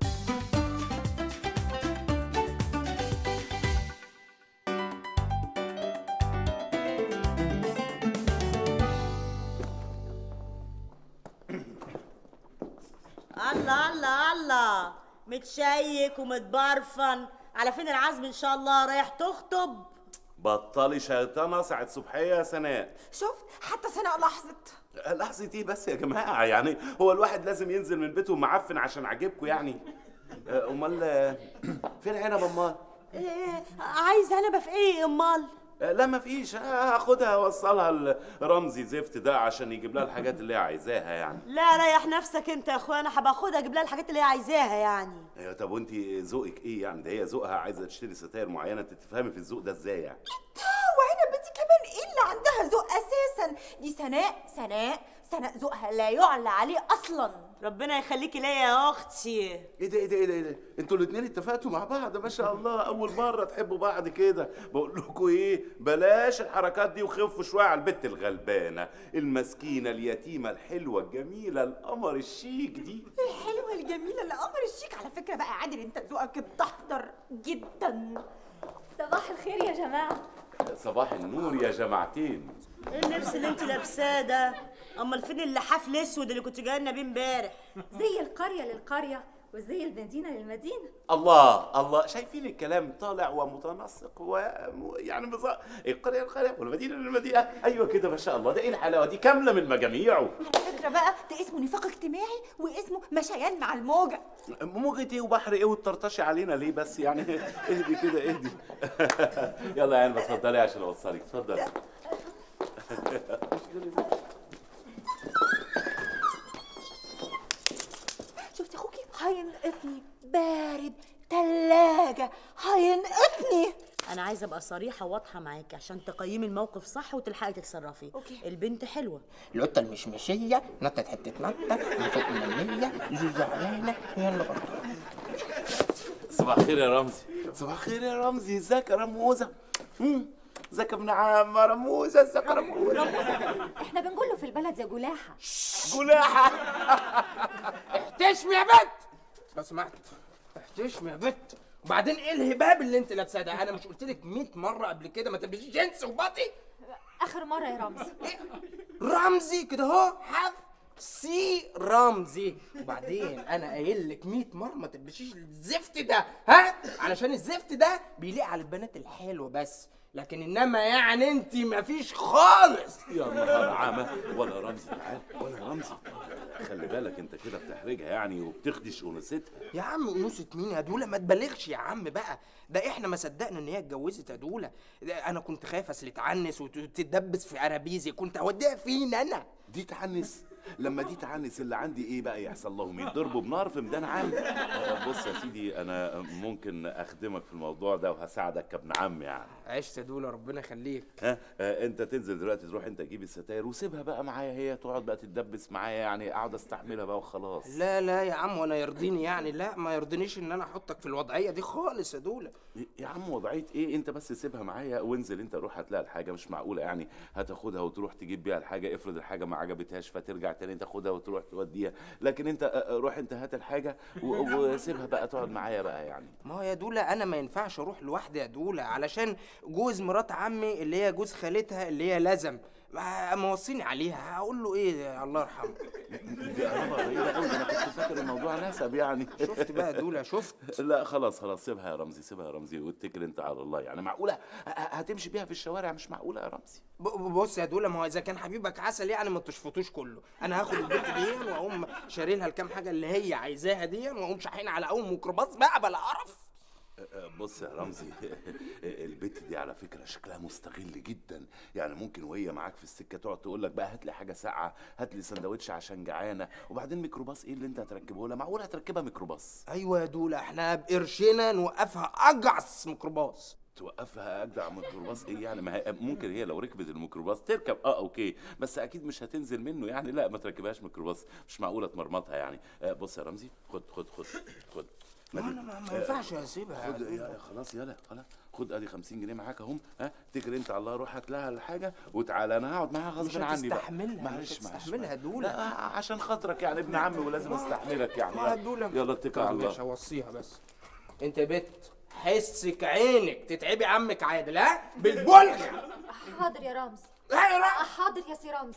الله الله الله متشيك ومتبرفن على فين العزم ان شاء الله رايح تخطب بطلي شيطانه ساعه صبحيه يا سناء شفت حتى سناء لاحظت لحظة ايه بس يا جماعة يعني هو الواحد لازم ينزل من بيته معفن عشان عاجبكم يعني آه، امال آه، فين عنب امال إيه عايز انا في ايه امال آه، لا ما فيش آه، هاخدها اوصلها لرمزي زفت ده عشان يجيب لها الحاجات اللي هي عايزاها يعني لا ريح نفسك انت يا اخويا انا هبقى اخدها اجيب لها الحاجات اللي هي عايزاها يعني ايوه طب وانت ذوقك ايه يعني ده هي ذوقها عايزه تشتري ستاير معينه انت تفهمي في الذوق ده ازاي يعني وعنب دي كمان ايه اللي عندها ذوق اساسا دي سناء سناء سناء ذوقها لا يعلى عليه اصلا ربنا يخليكي ليا يا اختي ايه ده ايه ده ايه ده, إيه ده؟ انتوا الاثنين اتفقتوا مع بعض ما شاء الله اول مره تحبوا بعض كده بقول لكم ايه بلاش الحركات دي وخفوا شويه على البت الغلبانه المسكينه اليتيمه الحلوه الجميله القمر الشيك دي الحلوه الجميله اللي قمر الشيك على فكره بقى عادل انت ذوقك اتدحضر جدا صباح الخير يا جماعه صباح النور يا جماعتين ايه اللبس اللي انت لابساه ده امال فين اللحاف الاسود اللي كنت جايه لنا بيه امبارح زي القريه للقريه وزي المدينة للمدينة الله الله شايفين الكلام طالع ومتناسق ويعني بظا... القريه القريه والمدينه للمدينه ايوه كده ما شاء الله ده ايه الحلاوه دي كامله من مجاميعه فكرة بقى ده اسمه نفاق اجتماعي واسمه مشيان مع الموجة موجة ايه وبحر ايه وتطرطشي علينا ليه بس يعني اهدي كده اهدي يلا يا عيني اتفضلي عشان اوصلك اتفضلي شفتي اخوكي هينقطني بارد تلاجة هينقطني انا عايزه ابقى صريحه واضحه معاكي عشان تقيمي الموقف صح وتلحقي تتصرفي أوكي. البنت حلوه القطه المشمشيه نطت حته نطه من فوق المنيه زو زعلانه هي اللي غلطانه صباح الخير يا رمزي صباح الخير يا رمزي ازيك يا رموزه مم. ازيك يا ابن عم رموزه ازيك يا رموزه احنا بنقول له في البلد يا جلاحة جلاحه احتشمي يا بت لو سمحت احتشمي يا بت وبعدين ايه الهباب اللي انت لابساه ده انا مش قلت لك 100 مره قبل كده ما تلبسيش جنس وباطي اخر مرة يا رمزي رمزي كده اهو حف سي رمزي وبعدين انا قايل لك 100 مره ما تلبسيش الزفت ده ها علشان الزفت ده بيليق على البنات الحلوه بس لكن انما يعني انت مفيش خالص يا نهار عامة ولا رمزي تعال ولا رمزي خلي بالك انت كده بتحرجها يعني وبتخدش انوثتها يا عم انوثه مين يا دوله ما تبالغش يا عم بقى ده احنا ما صدقنا ان هي اتجوزت يا دوله ده انا كنت خايف اصل تعنس وتتدبس في عرابيزي كنت هوديها فين انا دي تعنس لما دي تعنس اللي عندي ايه بقى يحصل لهم يضربوا بنار في ميدان عام آه، بص يا سيدي انا ممكن اخدمك في الموضوع ده وهساعدك كابن عم يعني عشت يا دوله ربنا يخليك ها آه، انت تنزل دلوقتي تروح انت تجيب الستاير وسيبها بقى معايا هي تقعد بقى تتدبس معايا يعني اقعد استحملها بقى وخلاص لا لا يا عم وانا يرضيني يعني لا ما يرضينيش ان انا احطك في الوضعيه دي خالص يا دوله يا عم وضعيه ايه انت بس سيبها معايا وانزل انت روح هتلاقي الحاجه مش معقوله يعني هتاخدها وتروح تجيب بيها الحاجه افرض الحاجه ما عجبتهاش فترجع تاني تاخدها وتروح توديها لكن انت آه، آه، روح انت هات الحاجه و- وسيبها بقى تقعد معايا بقى يعني ما هو يا دوله انا ما ينفعش اروح لوحدي يا دوله علشان جوز مرات عمي اللي هي جوز خالتها اللي هي لازم ما موصيني عليها هقول له ايه يا الله يرحمه دي قرابه غريبه قوي انا كنت فاكر الموضوع نسب يعني شفت بقى يا دوله شفت لا خلاص خلاص سيبها يا رمزي سيبها يا رمزي واتكل انت على الله يعني معقوله ه- هتمشي بيها في الشوارع مش معقوله يا رمزي ب- ب- بص يا دوله ما هو اذا كان حبيبك عسل يعني ما تشفطوش كله انا هاخد البنت دي واقوم شاري لها الكام حاجه اللي هي عايزاها دي واقوم شاحنها على اول ميكروباص بقى بلا قرف بص يا رمزي البت دي على فكره شكلها مستغل جدا يعني ممكن وهي معاك في السكه تقعد تقول لك بقى هات لي حاجه ساقعه هات لي سندوتش عشان جعانه وبعدين ميكروباص ايه اللي انت هتركبه لها معقول هتركبها ميكروباص ايوه يا دوله احنا بقرشنا نوقفها اجعص ميكروباص توقفها اجدع ميكروباص ايه يعني ما هي ممكن هي لو ركبت الميكروباص تركب اه اوكي بس اكيد مش هتنزل منه يعني لا ما تركبهاش ميكروباص مش معقوله تمرمطها يعني آه بص يا رمزي خد خد خد خد ما أنا ما- ما ينفعش اسيبها يا خد يا يا خلاص يلا خلاص خد ادي 50 جنيه معاك اهم ها تجري انت على الله روح هات لها الحاجه وتعالى انا هقعد معاها مش غصب عني بقى هتستحملها معلش مش معلش هتستحملها معلش. دوله لا عشان خاطرك يعني ابن عمي ولازم استحملك يعني ما دوله يلا اتكل على مش الله هوصيها بس انت يا بت حسك عينك تتعبي عمك عادل ها بالبلغ حاضر يا رمزي ايوه حاضر يا سي رمزي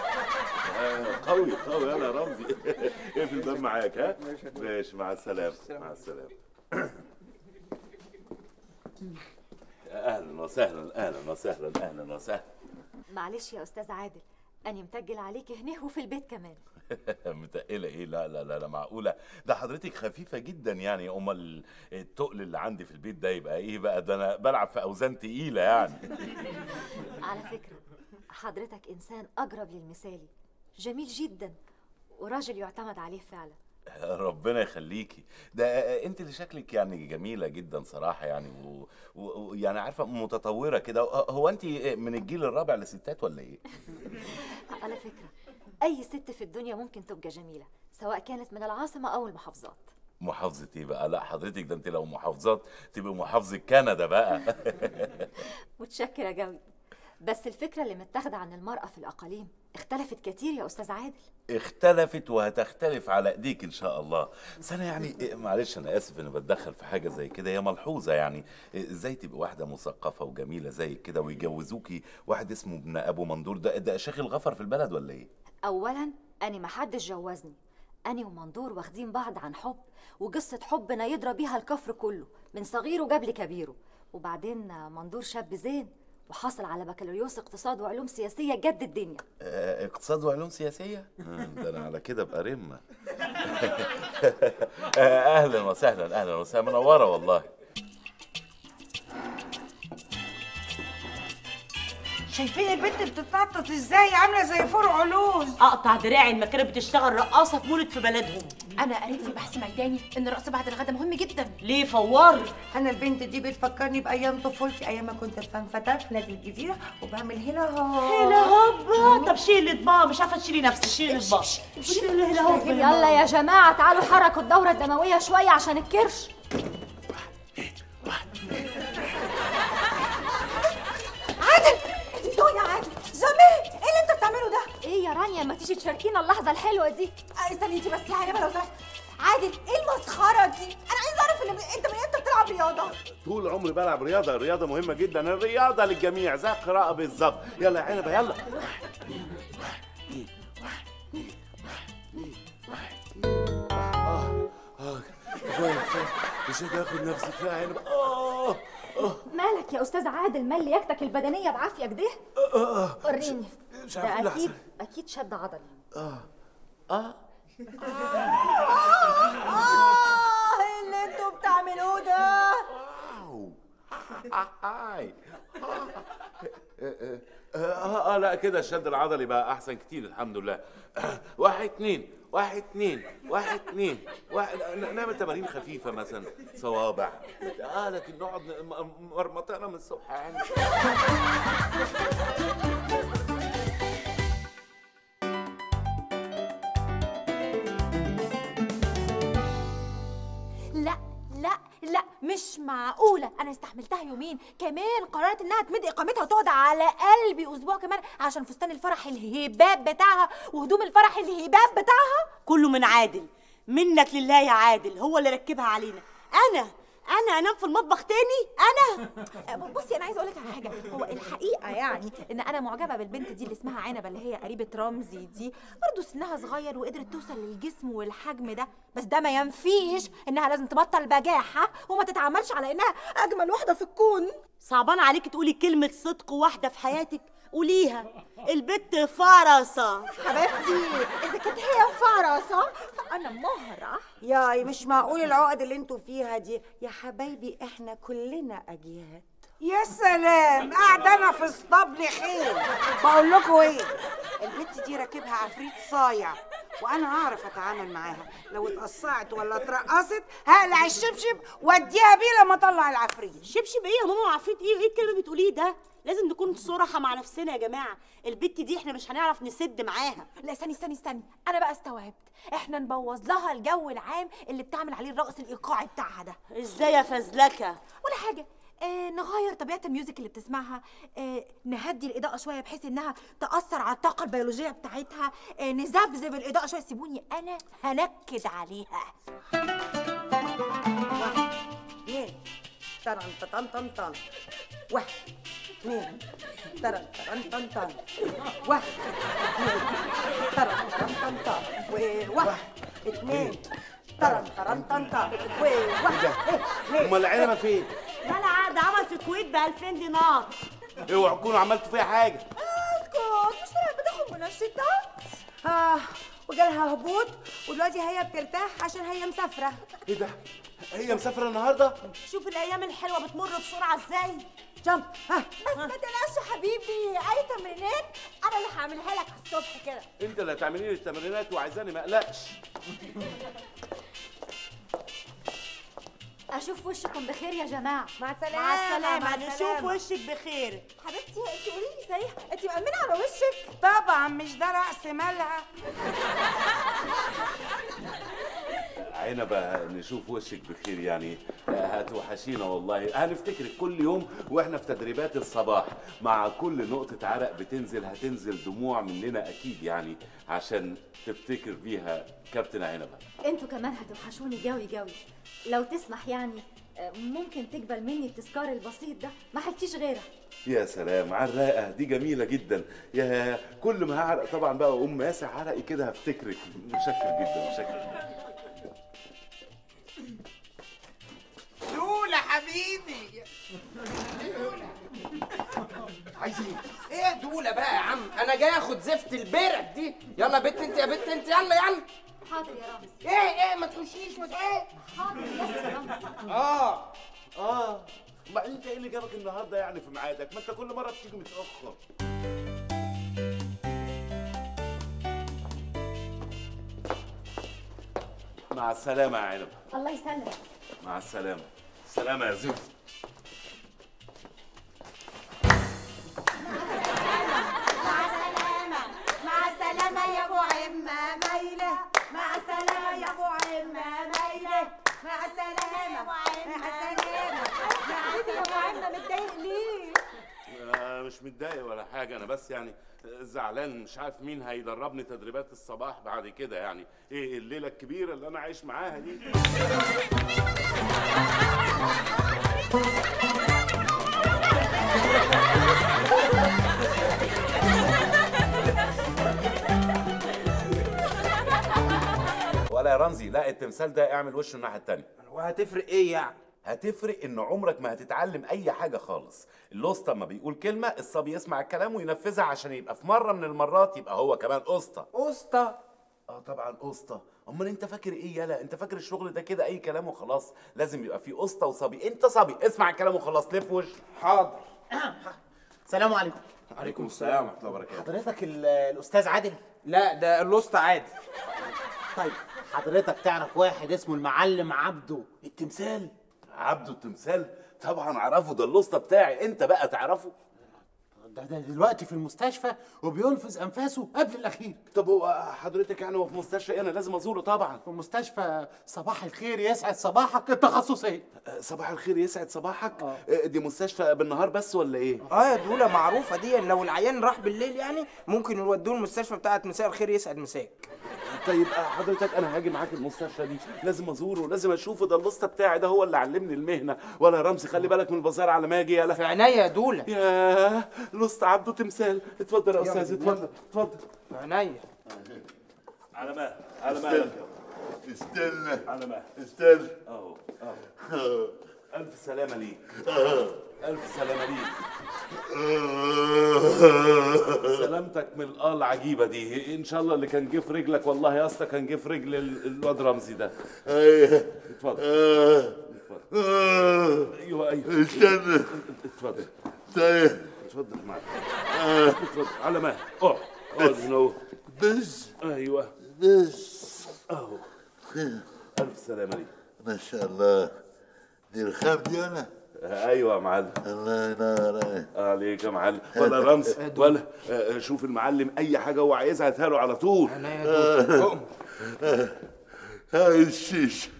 آه، قوي قوي يلا يا رمزي اقفل الباب معاك ها ماشي مع السلامه مع السلامه اهلا وسهلا اهلا وسهلا اهلا وسهلا معلش يا استاذ عادل انا متجل عليك هنا وفي البيت كمان متقلة ايه لا لا لا لا معقولة ده حضرتك خفيفة جدا يعني امال التقل اللي عندي في البيت ده يبقى ايه بقى ده انا بلعب في اوزان تقيلة يعني على فكرة حضرتك انسان اقرب للمثالي جميل جدا وراجل يعتمد عليه فعلا ربنا يخليكي ده انت اللي شكلك يعني جميلة جدا صراحة يعني و- و- ويعني عارفة متطورة كده هو انت من الجيل الرابع للستات ولا ايه؟ على فكرة اي ست في الدنيا ممكن تبقى جميلة سواء كانت من العاصمة او المحافظات محافظة ايه بقى؟ لا حضرتك ده انت لو محافظات تبقى محافظة كندا بقى متشكرة جوي بس الفكرة اللي متاخدة عن المرأة في الأقاليم اختلفت كتير يا أستاذ عادل اختلفت وهتختلف على ايديك ان شاء الله بس انا يعني إيه، معلش انا اسف اني بتدخل في حاجه زي كده هي ملحوظه يعني إيه، ازاي تبقى واحده مثقفه وجميله زي كده ويجوزوكي واحد اسمه ابن ابو مندور ده ده شيخ الغفر في البلد ولا ايه أولا أنا محدش جوزني أنا ومندور واخدين بعض عن حب وقصة حبنا يضرب بيها الكفر كله من صغيره جاب لكبيره وبعدين مندور شاب زين وحصل على بكالوريوس اقتصاد وعلوم سياسية جد الدنيا آه، اقتصاد وعلوم سياسية؟ مم، ده أنا على كده أبقى رمة آه، أهلا وسهلا أهلا وسهلا منورة والله شايفين البنت بتتنطط ازاي عامله زي فرع علوز اقطع دراعي ما كانت بتشتغل رقاصه في مولد في بلدهم انا قريت في بحث ميداني ان الرقص بعد الغدا مهم جدا ليه فوار انا البنت دي بتفكرني بايام طفولتي ايام ما كنت في فتاه في نادي الجزيره وبعمل هلا هوب هلا هوب طب شيل الاطباق مش عارفه تشيلي نفسك شيلي الاطباق شيلي هلا هوب يلا يا جماعة تعالوا حركوا الدورة الدموية شوية عشان الكرش عادل دي دنيا عادل زمان ايه اللي انت بتعمله ده ايه يا رانيا ما تيجي تشاركينا اللحظة الحلوة دي آه، استني انت بس يا عنبه لو سمحت عادل ايه المسخره دي انا عايزه اعرف اللي انت من امتى بتلعب رياضه طول عمري بلعب رياضة الرياضة مهمة جدا الرياضة للجميع زي القراءة بالظبط يلا يا عنبة يلا آه آه كفاية كفاية مش قادر آخد نفسي كفاية يا عنبة آه آه مالك يا أستاذ عادل مال لياقتك البدنية بعافية كده آه آه وريني مش عارف إيه ده اللي أكيد حصل. أكيد شد عضلي آه آه اه اللي انتوا بتعملوه ده هاي آه, آه, اه لا كده الشد العضلي بقى احسن كتير الحمد لله آه واحد اتنين واحد اتنين واحد اتنين واحد ن- نعمل تمارين خفيفة مثلا صوابع اه لكن نقعد ن- م- مرمطانا من الصبح يعني لا لا لا مش معقولة أنا استحملتها يومين كمان قررت إنها تمد إقامتها وتقعد على قلبي أسبوع كمان عشان فستان الفرح الهباب بتاعها وهدوم الفرح الهباب بتاعها كله من عادل منك لله يا عادل هو اللي ركبها علينا انا انا انام في المطبخ تاني انا بصي انا عايزه اقول لك على حاجه هو الحقيقه يعني ان انا معجبه بالبنت دي اللي اسمها عنبه اللي هي قريبه رمزي دي برضه سنها صغير وقدرت توصل للجسم والحجم ده بس ده ما ينفيش انها لازم تبطل بجاحه وما تتعاملش على انها اجمل واحده في الكون صعبان عليك تقولي كلمة صدق واحدة في حياتك قوليها البت فرصة حبيبتي اذا كانت هي فرصه فانا مهره ياي مش معقول العقد اللي انتوا فيها دي يا حبايبي احنا كلنا اجيال يا سلام قاعده انا في اسطبل خير بقول لكم ايه البت دي راكبها عفريت صايع وانا هعرف اتعامل معاها لو اتقصعت ولا اترقصت هقلع الشبشب واديها بيه لما اطلع العفريت شبشب ايه يا ماما عفريت ايه ايه الكلمة اللي بتقوليه ده لازم نكون صراحة مع نفسنا يا جماعة البت دي احنا مش هنعرف نسد معاها لا استني استني استني انا بقى استوعبت احنا نبوظ لها الجو العام اللي بتعمل عليه الرقص الايقاعي بتاعها ده ازاي يا فزلكة ولا حاجه آه نغير طبيعه الميوزك اللي بتسمعها آه نهدي الاضاءه شويه بحيث انها تاثر على الطاقه البيولوجيه بتاعتها آه نذبذب الاضاءه شويه سيبوني انا هنكد عليها اثنين طرن طن طن طن واحد اثنين طرن طرن طن طن واحد اثنين طرن طرن طن طن وواحد اثنين طرن طرن طن طن وواحد اثنين امال العنبة فين؟ لا لا ده عمل في الكويت ب 2000 دينار اوعوا تكونوا عملتوا فيها حاجة اسكت مش طلعت بتاخد منشطات اه وجالها هبوط ودلوقتي هي بترتاح عشان هي مسافره ايه ده؟ هي مسافرة النهاردة؟ شوف الايام الحلوة بتمر بسرعة ازاي جمب ها بس ما تقلقش يا حبيبي اي تمرينات انا اللي هعملها لك على الصبح كده انت اللي هتعملي لي التمرينات وعايزاني ما اقلقش أشوف وشكم بخير يا جماعة مع السلامه مع السلامة مع نشوف السلامة. وشك بخير حبيبتي انت قولي لي صحيح انت مأمنة على وشك طبعا مش ده رأس مالها عنبة نشوف وشك بخير يعني آه، هتوحشينا والله هنفتكرك كل يوم واحنا في تدريبات الصباح مع كل نقطة عرق بتنزل هتنزل دموع مننا اكيد يعني عشان تفتكر بيها كابتن عنبة انتوا كمان هتوحشوني جوي جوي لو تسمح يعني آه، ممكن تقبل مني التذكار البسيط ده ما حلتيش غيرها يا سلام على الرقه دي جميله جدا يا كل ما هعرق طبعا بقى اقوم ماسح عرقي كده هفتكرك متشكر جدا متشكر دولة حبيبي عايز ايه؟ ايه يا دولة بقى يا عم انا جاي اخد زفت البرك دي يلا يا بت انت يا بت انت يلا يلا حاضر يا رامز ايه ايه ما تخشيش ما ايه حاضر بس يا رامز اه اه ما انت ايه اللي جابك النهارده يعني في ميعادك ما انت كل مره بتيجي متاخر مع السلامه يا عنب الله يسلمك مع السلامه سلامه يا زفت مع السلامة مع السلامة يا ابو عمة مايلة مع السلامة يا ابو عمة مايلة مع السلامة مع السلامة يا حبيبي يا ابو عمه متضايق ليه آه مش متضايق ولا حاجه انا بس يعني زعلان مش عارف مين هيدربني تدريبات الصباح بعد كده يعني ايه الليله الكبيره اللي انا عايش معاها دي ولا يا رمزي لا التمثال ده اعمل وشه الناحيه التانيه وهتفرق ايه يعني هتفرق ان عمرك ما هتتعلم اي حاجه خالص الاسطى لما بيقول كلمه الصبي يسمع الكلام وينفذها عشان يبقى في مره من المرات يبقى هو كمان اسطى اسطى اه طبعا اسطى امال انت فاكر ايه يالا انت فاكر الشغل ده كده اي كلام وخلاص لازم يبقى فيه اسطى وصبي انت صبي اسمع الكلام وخلاص لف وش حاضر السلام عليكم عليكم السلام ورحمه الله وبركاته حضرتك ال- الاستاذ عادل لا ده الاسطى عادي طيب حضرتك تعرف واحد اسمه المعلم عبده التمثال عبده التمثال طبعا اعرفه ده الاسطى بتاعي انت بقى تعرفه ده, ده دلوقتي في المستشفى وبينفذ انفاسه قبل الاخير طب هو حضرتك يعني هو في مستشفى إيه؟ انا لازم ازوره طبعا في مستشفى صباح الخير يسعد صباحك التخصصيه آه، صباح الخير يسعد صباحك آه، دي مستشفى بالنهار بس ولا ايه اه يا دولة معروفة دي لو العيان راح بالليل يعني ممكن يودوه المستشفى بتاعت مساء الخير يسعد مساك طيب آه، حضرتك انا هاجي معاك المستشفى دي لازم ازوره لازم اشوفه ده الاسطى بتاعي ده هو اللي علمني المهنه ولا يا رمزي خلي بالك من البازار على ما اجي يلا في عينيا يا دولة ياه الاسطى عبده تمثال اتفضل يا يلا استاذ بينا. اتفضل اتفضل في عينيا على ما على ما استنى على ما استنى اهو اهو الف سلامه ليك الف سلامه ليك سلامتك من الآه العجيبة دي إن شاء الله اللي كان جه في رجلك والله يا اسطى كان جه في رجل ال- الواد رمزي ده اتفضل اتفضل ايوه ايوه استنى اتفضل طيب اتفضل معاك اتفضل على ما اقعد اقعد هنا اهو بس ايوه بس اهو الف سلامة ليك ما شاء الله دي الخام دي انا ايوه يا معلم الله ينور عليك عليك يا معلم ولا رمز ولا آه، شوف المعلم اي حاجه هو عايزها هاتها له على طول هاي الشيش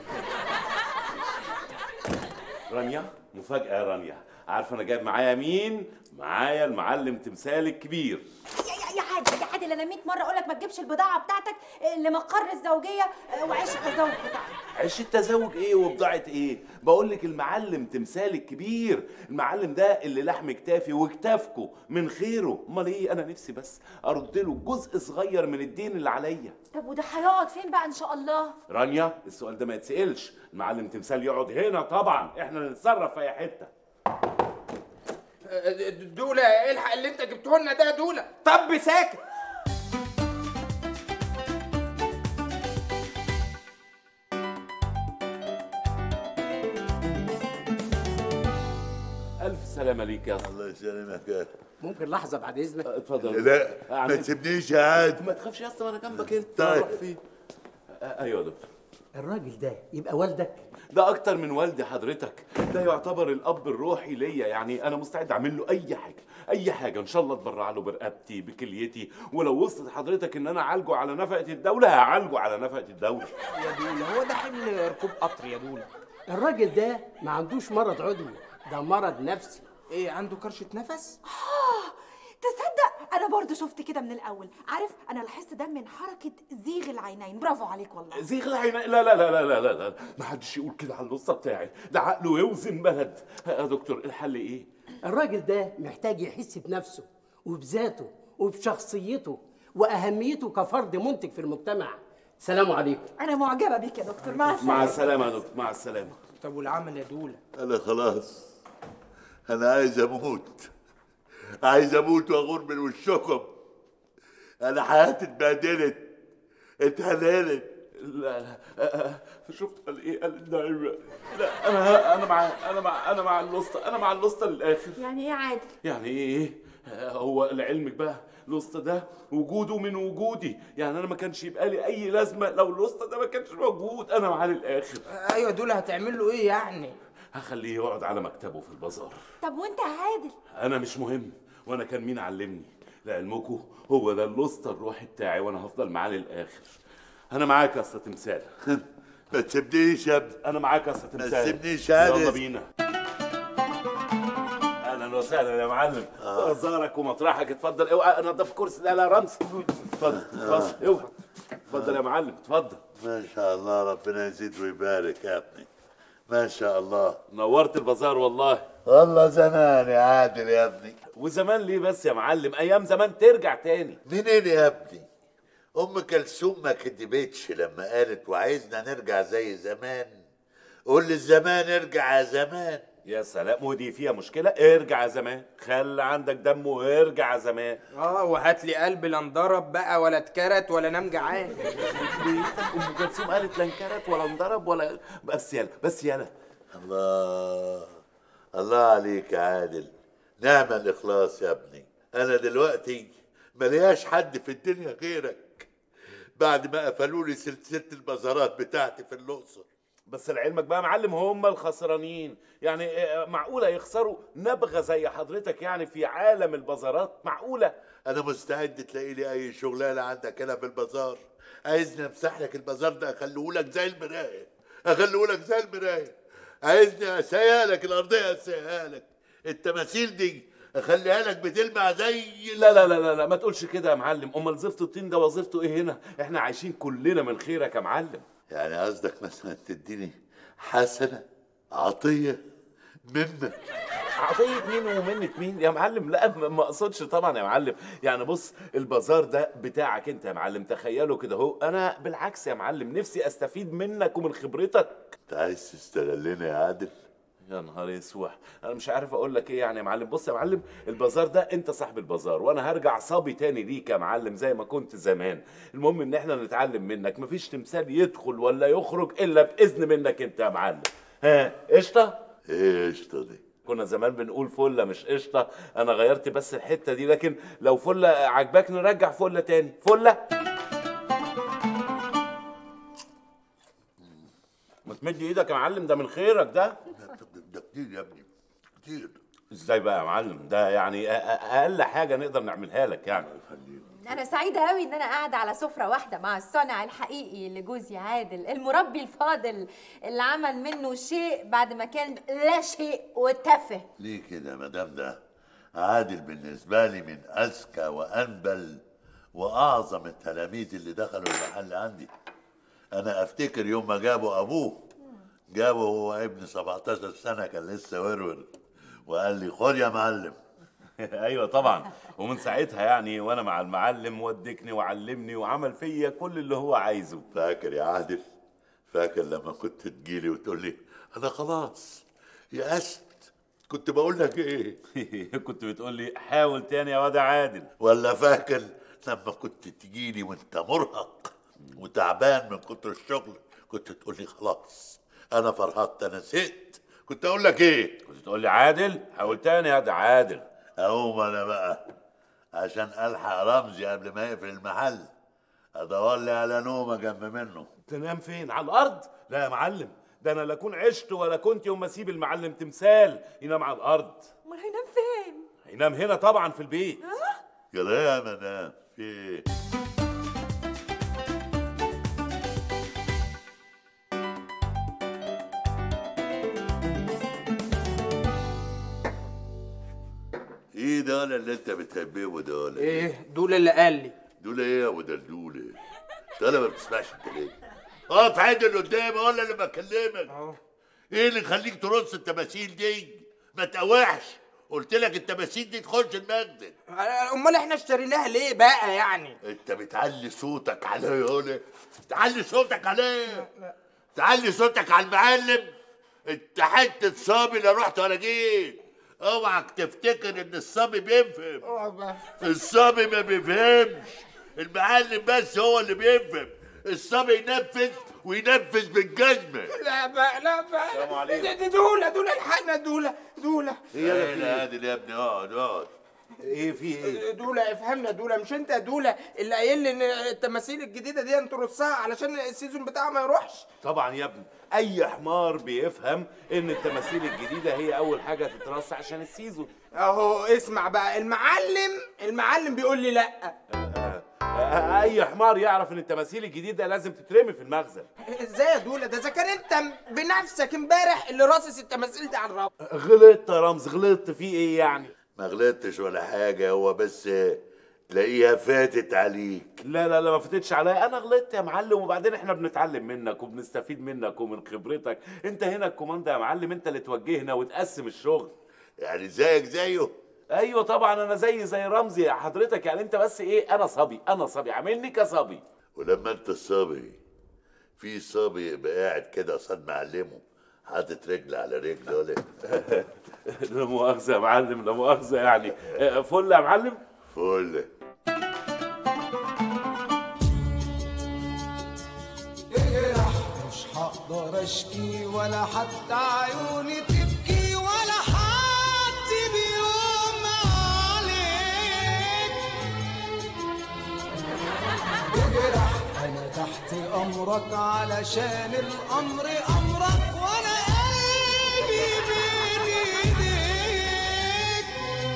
رانيا مفاجاه يا رانيا عارفه انا جايب معايا مين معايا المعلم تمثال الكبير يا يا عادل يا عادل انا 100 مره اقول لك ما تجيبش البضاعه بتاعتك لمقر الزوجيه آه، وعيش التزوج بتاعك عيش التزوج ايه وبضاعه ايه بقول لك المعلم تمثال الكبير المعلم ده اللي لحم كتافي وكتافكو من خيره امال ايه انا نفسي بس ارد له جزء صغير من الدين اللي عليا طب وده هيقعد فين بقى ان شاء الله رانيا السؤال ده ما يتسالش المعلم تمثال يقعد هنا طبعا احنا نتصرف في اي حته دولة الحق اللي انت جبته لنا ده يا دولة طب ساكت الف سلامه ليك يا اسطى الله يسلمك يا ممكن لحظه بعد اذنك اتفضل لا ما أعمل- تسيبنيش يا عاد ما تخافش يا اسطى وانا جنبك انت طيب. روح فين آه، ايوه يا دكتور الراجل ده يبقى والدك ده اكتر من والدي حضرتك ده يعتبر الاب الروحي ليا يعني انا مستعد اعمل له اي حاجه اي حاجه ان شاء الله اتبرع له برقبتي بكليتي ولو وصلت حضرتك ان انا اعالجه على نفقه الدوله هعالجه على نفقه الدوله يا دولة هو ده حمل ركوب قطر يا دولة الراجل ده ما عندوش مرض عضوي ده مرض نفسي ايه عنده كرشة نفس؟ تصدق انا برضو شفت كده من الاول عارف انا لاحظت ده من حركه زيغ العينين برافو عليك والله زيغ العين لا لا لا لا لا لا لا ما حدش يقول كده على القصه بتاعي ده عقله يوزن بلد يا دكتور الحل ايه الراجل ده محتاج يحس بنفسه وبذاته وبشخصيته واهميته كفرد منتج في المجتمع سلام عليكم انا معجبه بيك يا دكتور مع السلامه مع السلامه يا دكتور مع السلامه طب والعمل يا دوله انا خلاص انا عايز اموت عايز اموت واغور من وشكم انا حياتي اتبهدلت اتهللت لا لا آه، آه، شفت قال ايه قال النعيم لا انا انا مع انا مع انا مع الوسطى انا مع الوسطى للاخر يعني ايه عادل يعني ايه آه، هو لعلمك بقى الوسطى ده وجوده من وجودي يعني انا ما كانش يبقى لي اي لازمه لو الوسطى ده ما كانش موجود انا معاه للاخر ايوه دول هتعمل له ايه يعني هخليه يقعد على مكتبه في البازار طب وانت يا عادل انا مش مهم وانا كان مين علمني لعلمكم هو ده الوسطى الروحي بتاعي وانا هفضل معاه للاخر انا معاك يا اسطى تمثال ما تسيبنيش يا ابني انا معاك يا اسطى تمثال تسيبنيش يا يلا أنس. بينا اهلا وسهلا يا معلم بازارك ومطرحك اتفضل اوعى نضف كرسي لا لا رمز اتفضل اتفضل اوعى اتفضل يا معلم اتفضل ما شاء الله ربنا يزيد ويبارك يا ابني ما شاء الله نورت البازار والله والله زمان يا عادل يا ابني وزمان ليه بس يا معلم ايام زمان ترجع تاني منين يا ابني ام كلثوم ما كدبتش لما قالت وعايزنا نرجع زي زمان قول للزمان ارجع يا زمان يا سلام ودي فيها مشكله ارجع يا زمان خلي عندك دم وارجع يا زمان اه وهات لي قلب لا انضرب بقى ولا اتكرت ولا نام جعان ام كلثوم قالت لا انكرت ولا انضرب ولا بس يلا بس يلا الله الله عليك يا عادل نعم الاخلاص يا ابني انا دلوقتي ملياش حد في الدنيا غيرك بعد ما قفلوا لي سلسله البازارات بتاعتي في الاقصر بس لعلمك بقى يا معلم هم الخسرانين يعني آه، معقوله يخسروا نبغه زي حضرتك يعني في عالم البازارات معقوله انا مستعد تلاقي لي اي شغلانه عندك هنا في البازار عايزني امسح لك البازار ده اخليه لك زي المرايه اخليه لك زي المرايه عايزني اسيها لك الارضيه اسيها لك التماثيل دي اخليها لك بتلمع زي لا لا لا لا, لا ما تقولش كده يا معلم امال زفت الطين ده وظيفته ايه هنا احنا عايشين كلنا من خيرك يا معلم يعني قصدك مثلا تديني حسنه عطيه منك عطية مين ومنة مين يا معلم لا ما ما اقصدش طبعا يا معلم يعني بص البازار ده بتاعك انت يا معلم تخيله كده اهو انا بالعكس يا معلم نفسي استفيد منك ومن خبرتك انت عايز تستغلني يا عادل يا نهار يسوح انا مش عارف اقول لك ايه يعني يا معلم بص يا معلم البازار ده انت صاحب البازار وانا هرجع صبي تاني ليك يا معلم زي ما كنت زمان المهم ان احنا نتعلم منك مفيش تمثال يدخل ولا يخرج الا باذن منك انت يا معلم ها قشطه ايه قشطه دي كنا زمان بنقول فله مش قشطه انا غيرت بس الحته دي لكن لو فله عجباك نرجع فله تاني فله ما تمد ايدك يا معلم ده من خيرك ده ده كتير يا ابني كتير ازاي بقى يا معلم ده يعني أ- أ- اقل حاجه نقدر نعملها لك يعني انا سعيده قوي ان انا قاعده على سفره واحده مع الصانع الحقيقي لجوزي عادل المربي الفاضل اللي عمل منه شيء بعد ما كان لا شيء وتافه ليه كده يا مدام ده عادل بالنسبة لي من أذكى وأنبل وأعظم التلاميذ اللي دخلوا المحل عندي أنا أفتكر يوم ما جابوا أبوه جابه هو ابن 17 سنة كان لسه ورور وقال لي خد يا معلم ايوه طبعا ومن ساعتها يعني وانا مع المعلم ودكني وعلمني وعمل فيا كل اللي هو عايزه فاكر يا عادل فاكر لما كنت تجيلي وتقول لي أنا خلاص يأست كنت بقول لك إيه كنت بتقول لي حاول تاني يا واد عادل ولا فاكر لما كنت تجيلي وانت مرهق وتعبان من كتر الشغل كنت تقول لي خلاص انا فرهطت انا زهقت كنت اقول لك ايه كنت تقول لي عادل حاول تاني يا واد عادل اقوم انا بقى عشان الحق رمزي قبل ما يقفل المحل ادور لي على نومه جنب منه تنام فين على الارض لا يا معلم ده انا لا اكون عشت ولا كنت يوم ما اسيب المعلم تمثال ينام على الارض امال هينام فين هينام هنا طبعا في البيت كده يا مدام في ايه ايه ده ولا اللي انت بتهببه دول ايه دول اللي قال لي دول ايه يا ابو دلدوله انت انا ما بتسمعش الكلام اقف عادي اللي قدامي ولا اللي بكلمك ايه اللي يخليك ترص التماثيل دي ما تقاوحش قلت لك التماثيل دي تخش المخزن امال احنا اشتريناها ليه بقى يعني انت بتعلي صوتك عليا يا تعلي صوتك عليا تعلي صوتك على المعلم انت حته صبي لا رحت ولا جيت اوعك تفتكر ان الصبي بيفهم الصبي ما بيفهمش المعلم بس هو اللي بيفهم الصبي ينفذ وينفذ بالجزمه لا بقى لا بقى السلام عليكم. دي- دي دولة دولة الحقنا دولة دولة ايه لا هادي يا ابني اقعد اقعد ايه في ايه دولة افهمنا دولة مش انت يا دولة اللي قايل لي ان التماثيل الجديدة دي انت رصها علشان السيزون بتاعها ما يروحش طبعا يا ابني اي حمار بيفهم ان التماثيل الجديده هي اول حاجه تترص عشان السيزون اهو اسمع بقى المعلم المعلم بيقول لي لا آه، اي حمار يعرف ان التماثيل الجديده لازم تترمي في المخزن ازاي يا دولة ده اذا كان انت بنفسك امبارح اللي راصص التماثيل دي على الرب غلطت يا رمز غلطت في ايه يعني ما غلطتش ولا حاجه هو بس تلاقيها فاتت عليك لا لا لا ما فاتتش عليا انا غلطت يا معلم وبعدين احنا بنتعلم منك وبنستفيد منك ومن خبرتك انت هنا الكوماندا يا معلم انت اللي توجهنا وتقسم الشغل يعني زيك زيه ايوه طبعا انا زي زي رمزي يا حضرتك يعني انت بس ايه انا صبي انا صبي عاملني كصبي ولما انت الصبي في صبي يبقى قاعد كده قصاد معلمه حاطط رجل على رجل ولا لا مؤاخذه يا معلم لا مؤاخذه يعني آه، فل يا معلم فل مش هقدر اشكي ولا حتى عيوني تبكي ولا حد بيوم عليك اجرح انا تحت امرك علشان الامر امرك وانا قلبي بين ايديك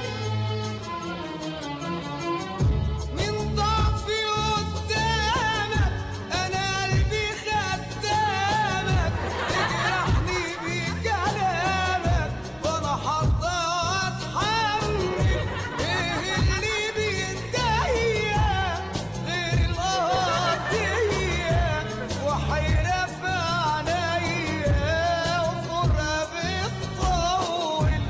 من ضعفي قدامك انا قلبي خدامك تجرحني بكلامك وانا حاطه اتحمل ايه اللي بينتهي غير القضيه وحيره في عينيا وفرقه بتطول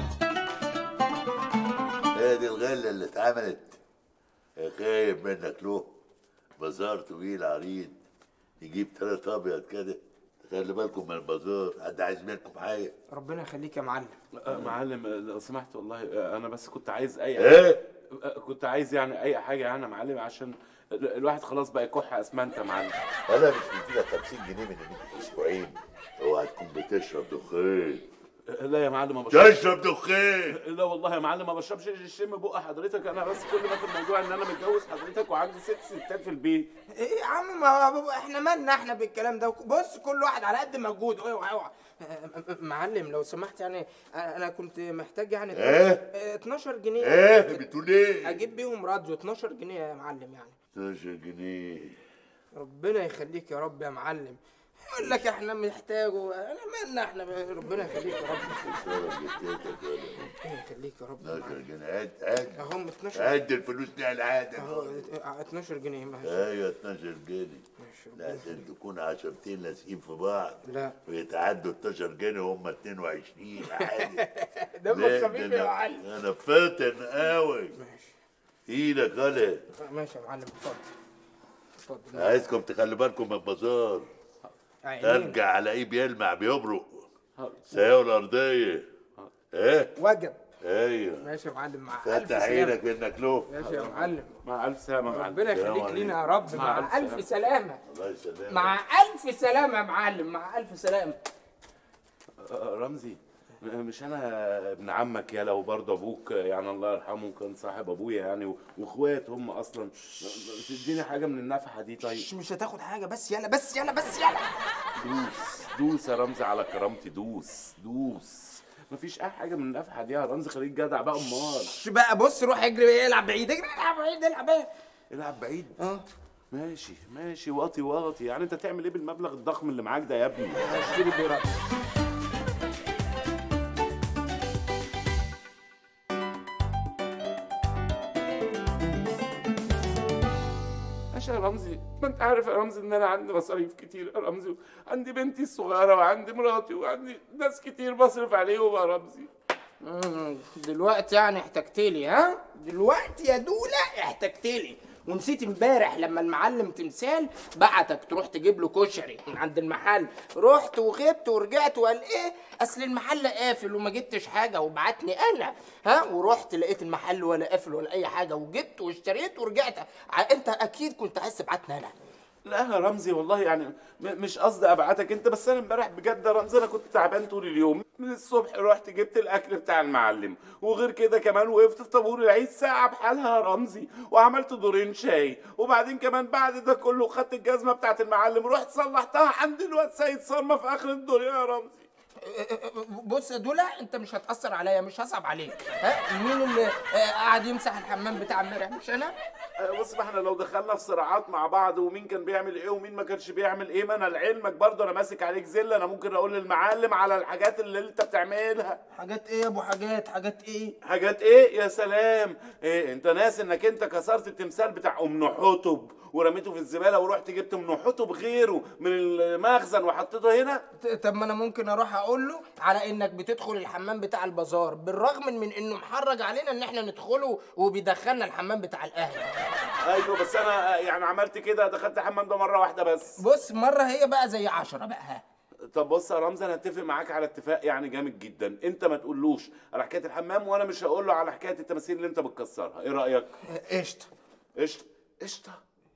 هي دي الغله اللي اتعملت خايف منك له بازار طويل عريض يجيب تلات ابيض كده خلي بالكم من البازار حد عايز منكم حاجه ربنا يخليك يا معلم آه، معلم آه، لو سمحت والله آه، انا بس كنت عايز اي إيه؟ آه، كنت عايز يعني اي حاجه يعني يا معلم عشان ال- الواحد خلاص بقى يكح اسمنت يا معلم انا مش مديلك 50 جنيه من من اسبوعين اوعى تكون بتشرب دخان آه، لا يا معلم ما بشربش تشرب دخان لا والله يا معلم ما بشربش الشم بق حضرتك انا بس كل ما في الموضوع ان انا متجوز حضرتك وعندي ست ستات في البيت ايه يا عم ما احنا مالنا احنا بالكلام ده بص كل واحد على قد مجهوده اوعى اوعى آه، معلم لو سمحت يعني آه، انا كنت محتاج يعني إيه؟ آه، 12 جنيه ايه بتقول ايه اجيب بيهم راديو 12 جنيه يا معلم يعني 12 جنيه ربنا يخليك يا رب يا معلم يقول لك احنا محتاجه انا مالنا احنا ب- ربنا يخليك يا رب ربنا يخليك يا رب يا 12 معلم. جنيه عد عد اهم 12 عد الفلوس دي على اهو العاده اه، 12 جنيه ماشي ايوه 12 جنيه لازم تكون عشرتين لازقين في بعض لا ويتعدوا 12 جنيه وهم 22 عادي دمك لا، خفيف ده يا أنا- معلم انا فاتن قوي ايدك غلط ماشي يا معلم اتفضل اتفضل عايزكم تخلي بالكم من البازار عينينا. ارجع الاقيه بيلمع بيبرق سياوي الارضيه ايه وجب ايوه ماشي يا معلم مع الف فتح سلامه عينك انك له ماشي يا معلم مع الف سلامه يا معلم ربنا السلام يخليك عليكم. لينا يا رب مع مع ألف الف سلامه الله يسلمك مع الف سلامه يا معلم مع الف سلامه آه، رمزي مش انا ابن عمك يا لو برضه ابوك يعني الله يرحمه كان صاحب ابويا يعني و- واخوات هم اصلا تديني حاجه من النفحه دي طيب مش مش هتاخد حاجه بس يلا بس يلا بس يلا دوس دوس يا رمزي على كرامتي دوس دوس مفيش اي حاجه من النفحه دي يا رمزي خليك جدع بقى امال مش بقى بص روح اجري العب بعيد اجري العب بعيد العب ايه العب بعيد اه ماشي ماشي واطي واطي يعني انت تعمل ايه بالمبلغ الضخم اللي معاك ده يا ابني اشتري بيرات معلش يا رمزي ما انت عارف يا رمزي ان انا عندي مصاريف كتير يا رمزي عندي بنتي الصغيره وعندي مراتي وعندي ناس كتير بصرف عليهم يا رمزي مم، دلوقتي يعني احتجتلي ها دلوقتي يا دولة احتجتلي ونسيت امبارح لما المعلم تمثال بعتك تروح تجيب له كشري من عند المحل رحت وغبت ورجعت وقال ايه اصل المحل قافل وما جبتش حاجه وبعتني انا ها ورحت لقيت المحل ولا قافل ولا اي حاجه وجبت واشتريت ورجعت ع- انت اكيد كنت عايز تبعتني انا لا يا رمزي والله يعني م- مش قصدي ابعتك انت بس انا امبارح بجد يا رمزي انا كنت تعبان طول اليوم من الصبح رحت جبت الاكل بتاع المعلم وغير كده كمان وقفت في طابور العيد ساعه بحالها يا رمزي وعملت دورين شاي وبعدين كمان بعد ده كله خدت الجزمه بتاعت المعلم ورحت صلحتها عند الواد سيد صرمه في اخر الدور يا رمزي بص يا دولا انت مش هتاثر عليا مش هصعب عليك ها مين اللي آه، قاعد يمسح الحمام بتاع امبارح مش انا آه، بص ما احنا لو دخلنا في صراعات مع بعض ومين كان بيعمل ايه ومين ما كانش بيعمل ايه ما انا لعلمك برضه انا ماسك عليك زله انا ممكن اقول للمعلم على الحاجات اللي انت بتعملها حاجات ايه يا ابو حاجات حاجات ايه حاجات ايه يا سلام ايه انت ناس انك انت كسرت التمثال بتاع ام نحتب ورميته في الزباله ورحت جبت ام نحتب غيره من المخزن وحطيته هنا ت- طب ما انا ممكن اروح اقول له على انك بتدخل الحمام بتاع البازار بالرغم من انه محرج علينا ان احنا ندخله وبيدخلنا الحمام بتاع الاهل ايوه بس انا يعني عملت كده دخلت الحمام ده مره واحده بس بص مره هي بقى زي عشرة بقى ها طب بص يا رمزي انا هتفق معاك على اتفاق يعني جامد جدا انت ما تقولوش على حكايه الحمام وانا مش هقول له على حكايه التماثيل اللي انت بتكسرها ايه رايك قشطه قشطه قشطه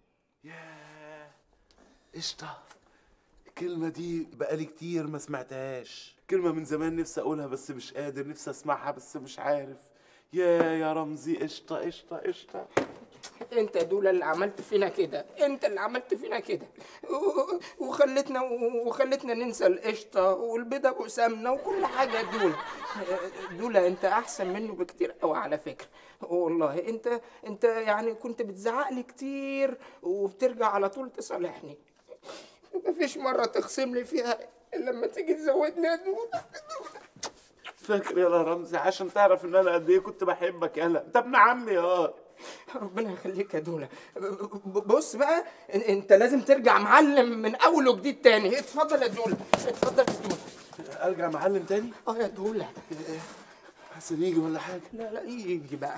ياه قشطه الكلمه دي بقالي كتير ما سمعتهاش كلمه من زمان نفسي اقولها بس مش قادر نفسي اسمعها بس مش عارف يا يا رمزي قشطه قشطه قشطه انت دول اللي عملت فينا كده انت اللي عملت فينا كده و- وخلتنا وخلتنا ننسى القشطه والبيضه وسمنه وكل حاجه يا دول دول انت احسن منه بكتير قوي على فكره والله انت انت يعني كنت بتزعق لي كتير وبترجع على طول تصالحني مفيش مره تخصم لي فيها الا لما تيجي تزودني يا دول فاكر يا رمزي عشان تعرف ان انا قد ايه كنت بحبك يالا انت ابن عمي يا ربنا يخليك يا دولا ب- بص بقى إن- انت لازم ترجع معلم من اول وجديد تاني اتفضل يا دولا اتفضل يا دولا ارجع معلم تاني اه يا دولا حسن يجي ولا حاجه لا لا يجي بقى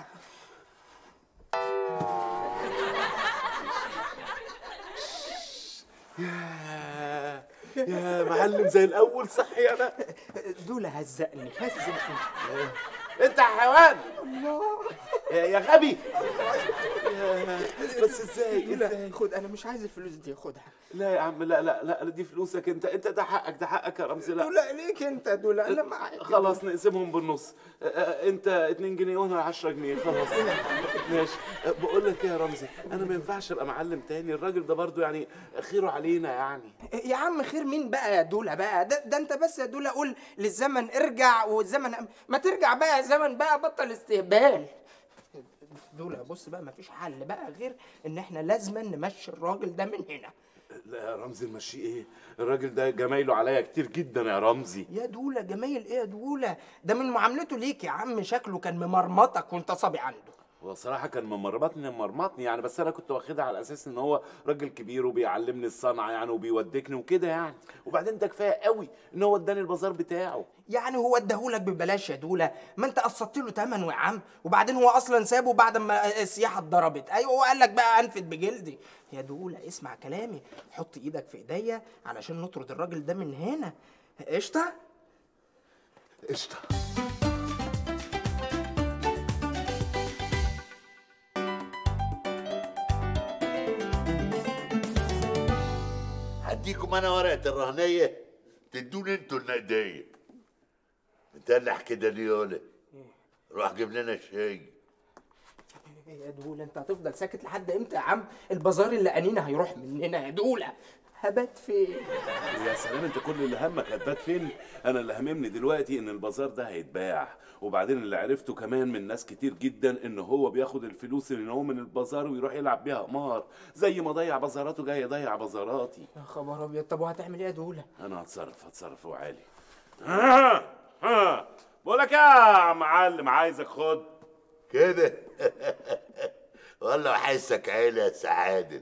يا يا معلم زي الاول صح يا انا دولا هزقني هزقني انت يا حيوان يا يا غبي يا- بس ازاي دولا ازاي خد انا مش عايز الفلوس دي خدها لا يا عم لا لا لا دي فلوسك انت انت ده حقك ده حقك يا رمزي لا دولا ليك انت دولا انا معاك خلاص نقسمهم بالنص اه، اه، انت 2 جنيه وانا 10 جنيه خلاص ماشي اه، بقول لك ايه يا رمزي انا ما ينفعش ابقى معلم تاني الراجل ده برضو يعني خيره علينا يعني يا عم خير مين بقى يا دولا بقى ده, ده انت بس يا دولا قول للزمن ارجع والزمن ما ترجع بقى يا زمن بقى بطل استهبال دولا بص بقى مفيش حل بقى غير ان احنا لازما نمشي الراجل ده من هنا لا يا رمزي نمشيه ايه الراجل ده جمايله عليا كتير جدا يا رمزي يا دولا جمايل ايه يا دولا ده من معاملته ليك يا عم شكله كان ممرمطك وانت صبي عنده هو صراحة كان ممرمطني ممرمطني يعني بس أنا كنت واخدها على أساس إن هو راجل كبير وبيعلمني الصنعة يعني وبيودكني وكده يعني وبعدين ده كفاية قوي إن هو اداني البازار بتاعه يعني هو اداهولك ببلاش يا دولا ما انت قسطت له تمنه يا عم وبعدين هو اصلا سابه بعد ما السياحه اتضربت ايوه هو قال لك بقى انفد بجلدي يا دولا اسمع كلامي حط ايدك في ايديا علشان نطرد الراجل ده من هنا قشطه قشطه هديكم انا ورقه الرهنيه تدوني انتوا النقديه متنح كده ليه يولا روح جيب لنا شاي يا دولا انت هتفضل ساكت لحد امتى يا عم البازار اللي انينا هيروح مننا يا دولا هبات فين يا سلام انت كل اللي همك هتبات فين انا اللي هممني دلوقتي ان البازار ده هيتباع وبعدين اللي عرفته كمان من ناس كتير جدا ان هو بياخد الفلوس اللي هو من البازار ويروح يلعب بيها قمار زي ما ضيع بازاراته جاي يضيع بازاراتي يا خبر ابيض طب وهتعمل ايه يا دولا انا هتصرف هتصرف وعالي ها ها بقول لك يا معلم عايزك خد كده والله حسك عيلة يا سعادة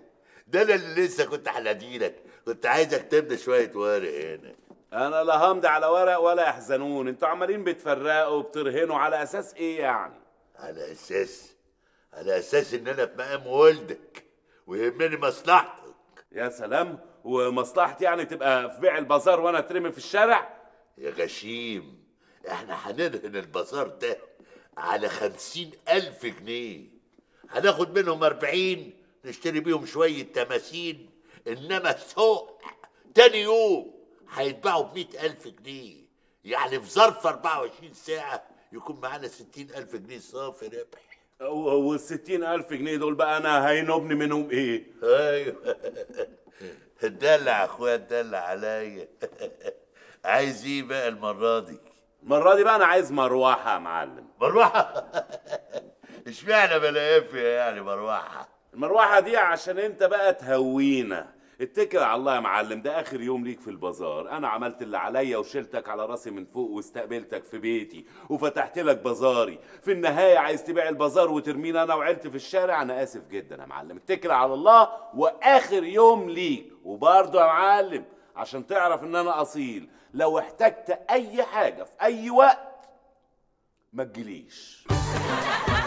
ده انا اللي لسه كنت هناديلك كنت عايزك تمضي شويه ورق هنا انا لا همضي على ورق ولا يحزنون انتوا عمالين بتفرقوا وبترهنوا على اساس ايه يعني على اساس على اساس ان انا في مقام والدك ويهمني مصلحتك يا سلام ومصلحتي يعني تبقى في بيع البازار وانا اترمي في الشارع يا غشيم احنا هنرهن البازار ده على خمسين ألف جنيه هناخد منهم أربعين نشتري بيهم شوية تماثيل إنما السوق تاني يوم هيتباعوا بمئة ألف جنيه يعني في ظرف 24 ساعة يكون معانا ستين ألف جنيه صافي ربح والستين ألف جنيه دول بقى أنا هينوبني منهم إيه؟ أيوه اتدلع يا أخويا اتدلع عليا عايز إيه بقى المرة دي؟ المرة دي بقى أنا عايز مروحة يا معلم مروحة؟ اشمعنى بلاقيها يعني مروحة؟ المروحة دي عشان أنت بقى تهوينا اتكل على الله يا معلم ده اخر يوم ليك في البازار انا عملت اللي عليا وشلتك على راسي من فوق واستقبلتك في بيتي وفتحت لك بازاري في النهايه عايز تبيع البازار وترميني انا وعيلتي في الشارع انا اسف جدا يا معلم اتكل على الله واخر يوم ليك وبرضه يا معلم عشان تعرف ان انا اصيل لو احتجت اي حاجه في اي وقت ما تجيليش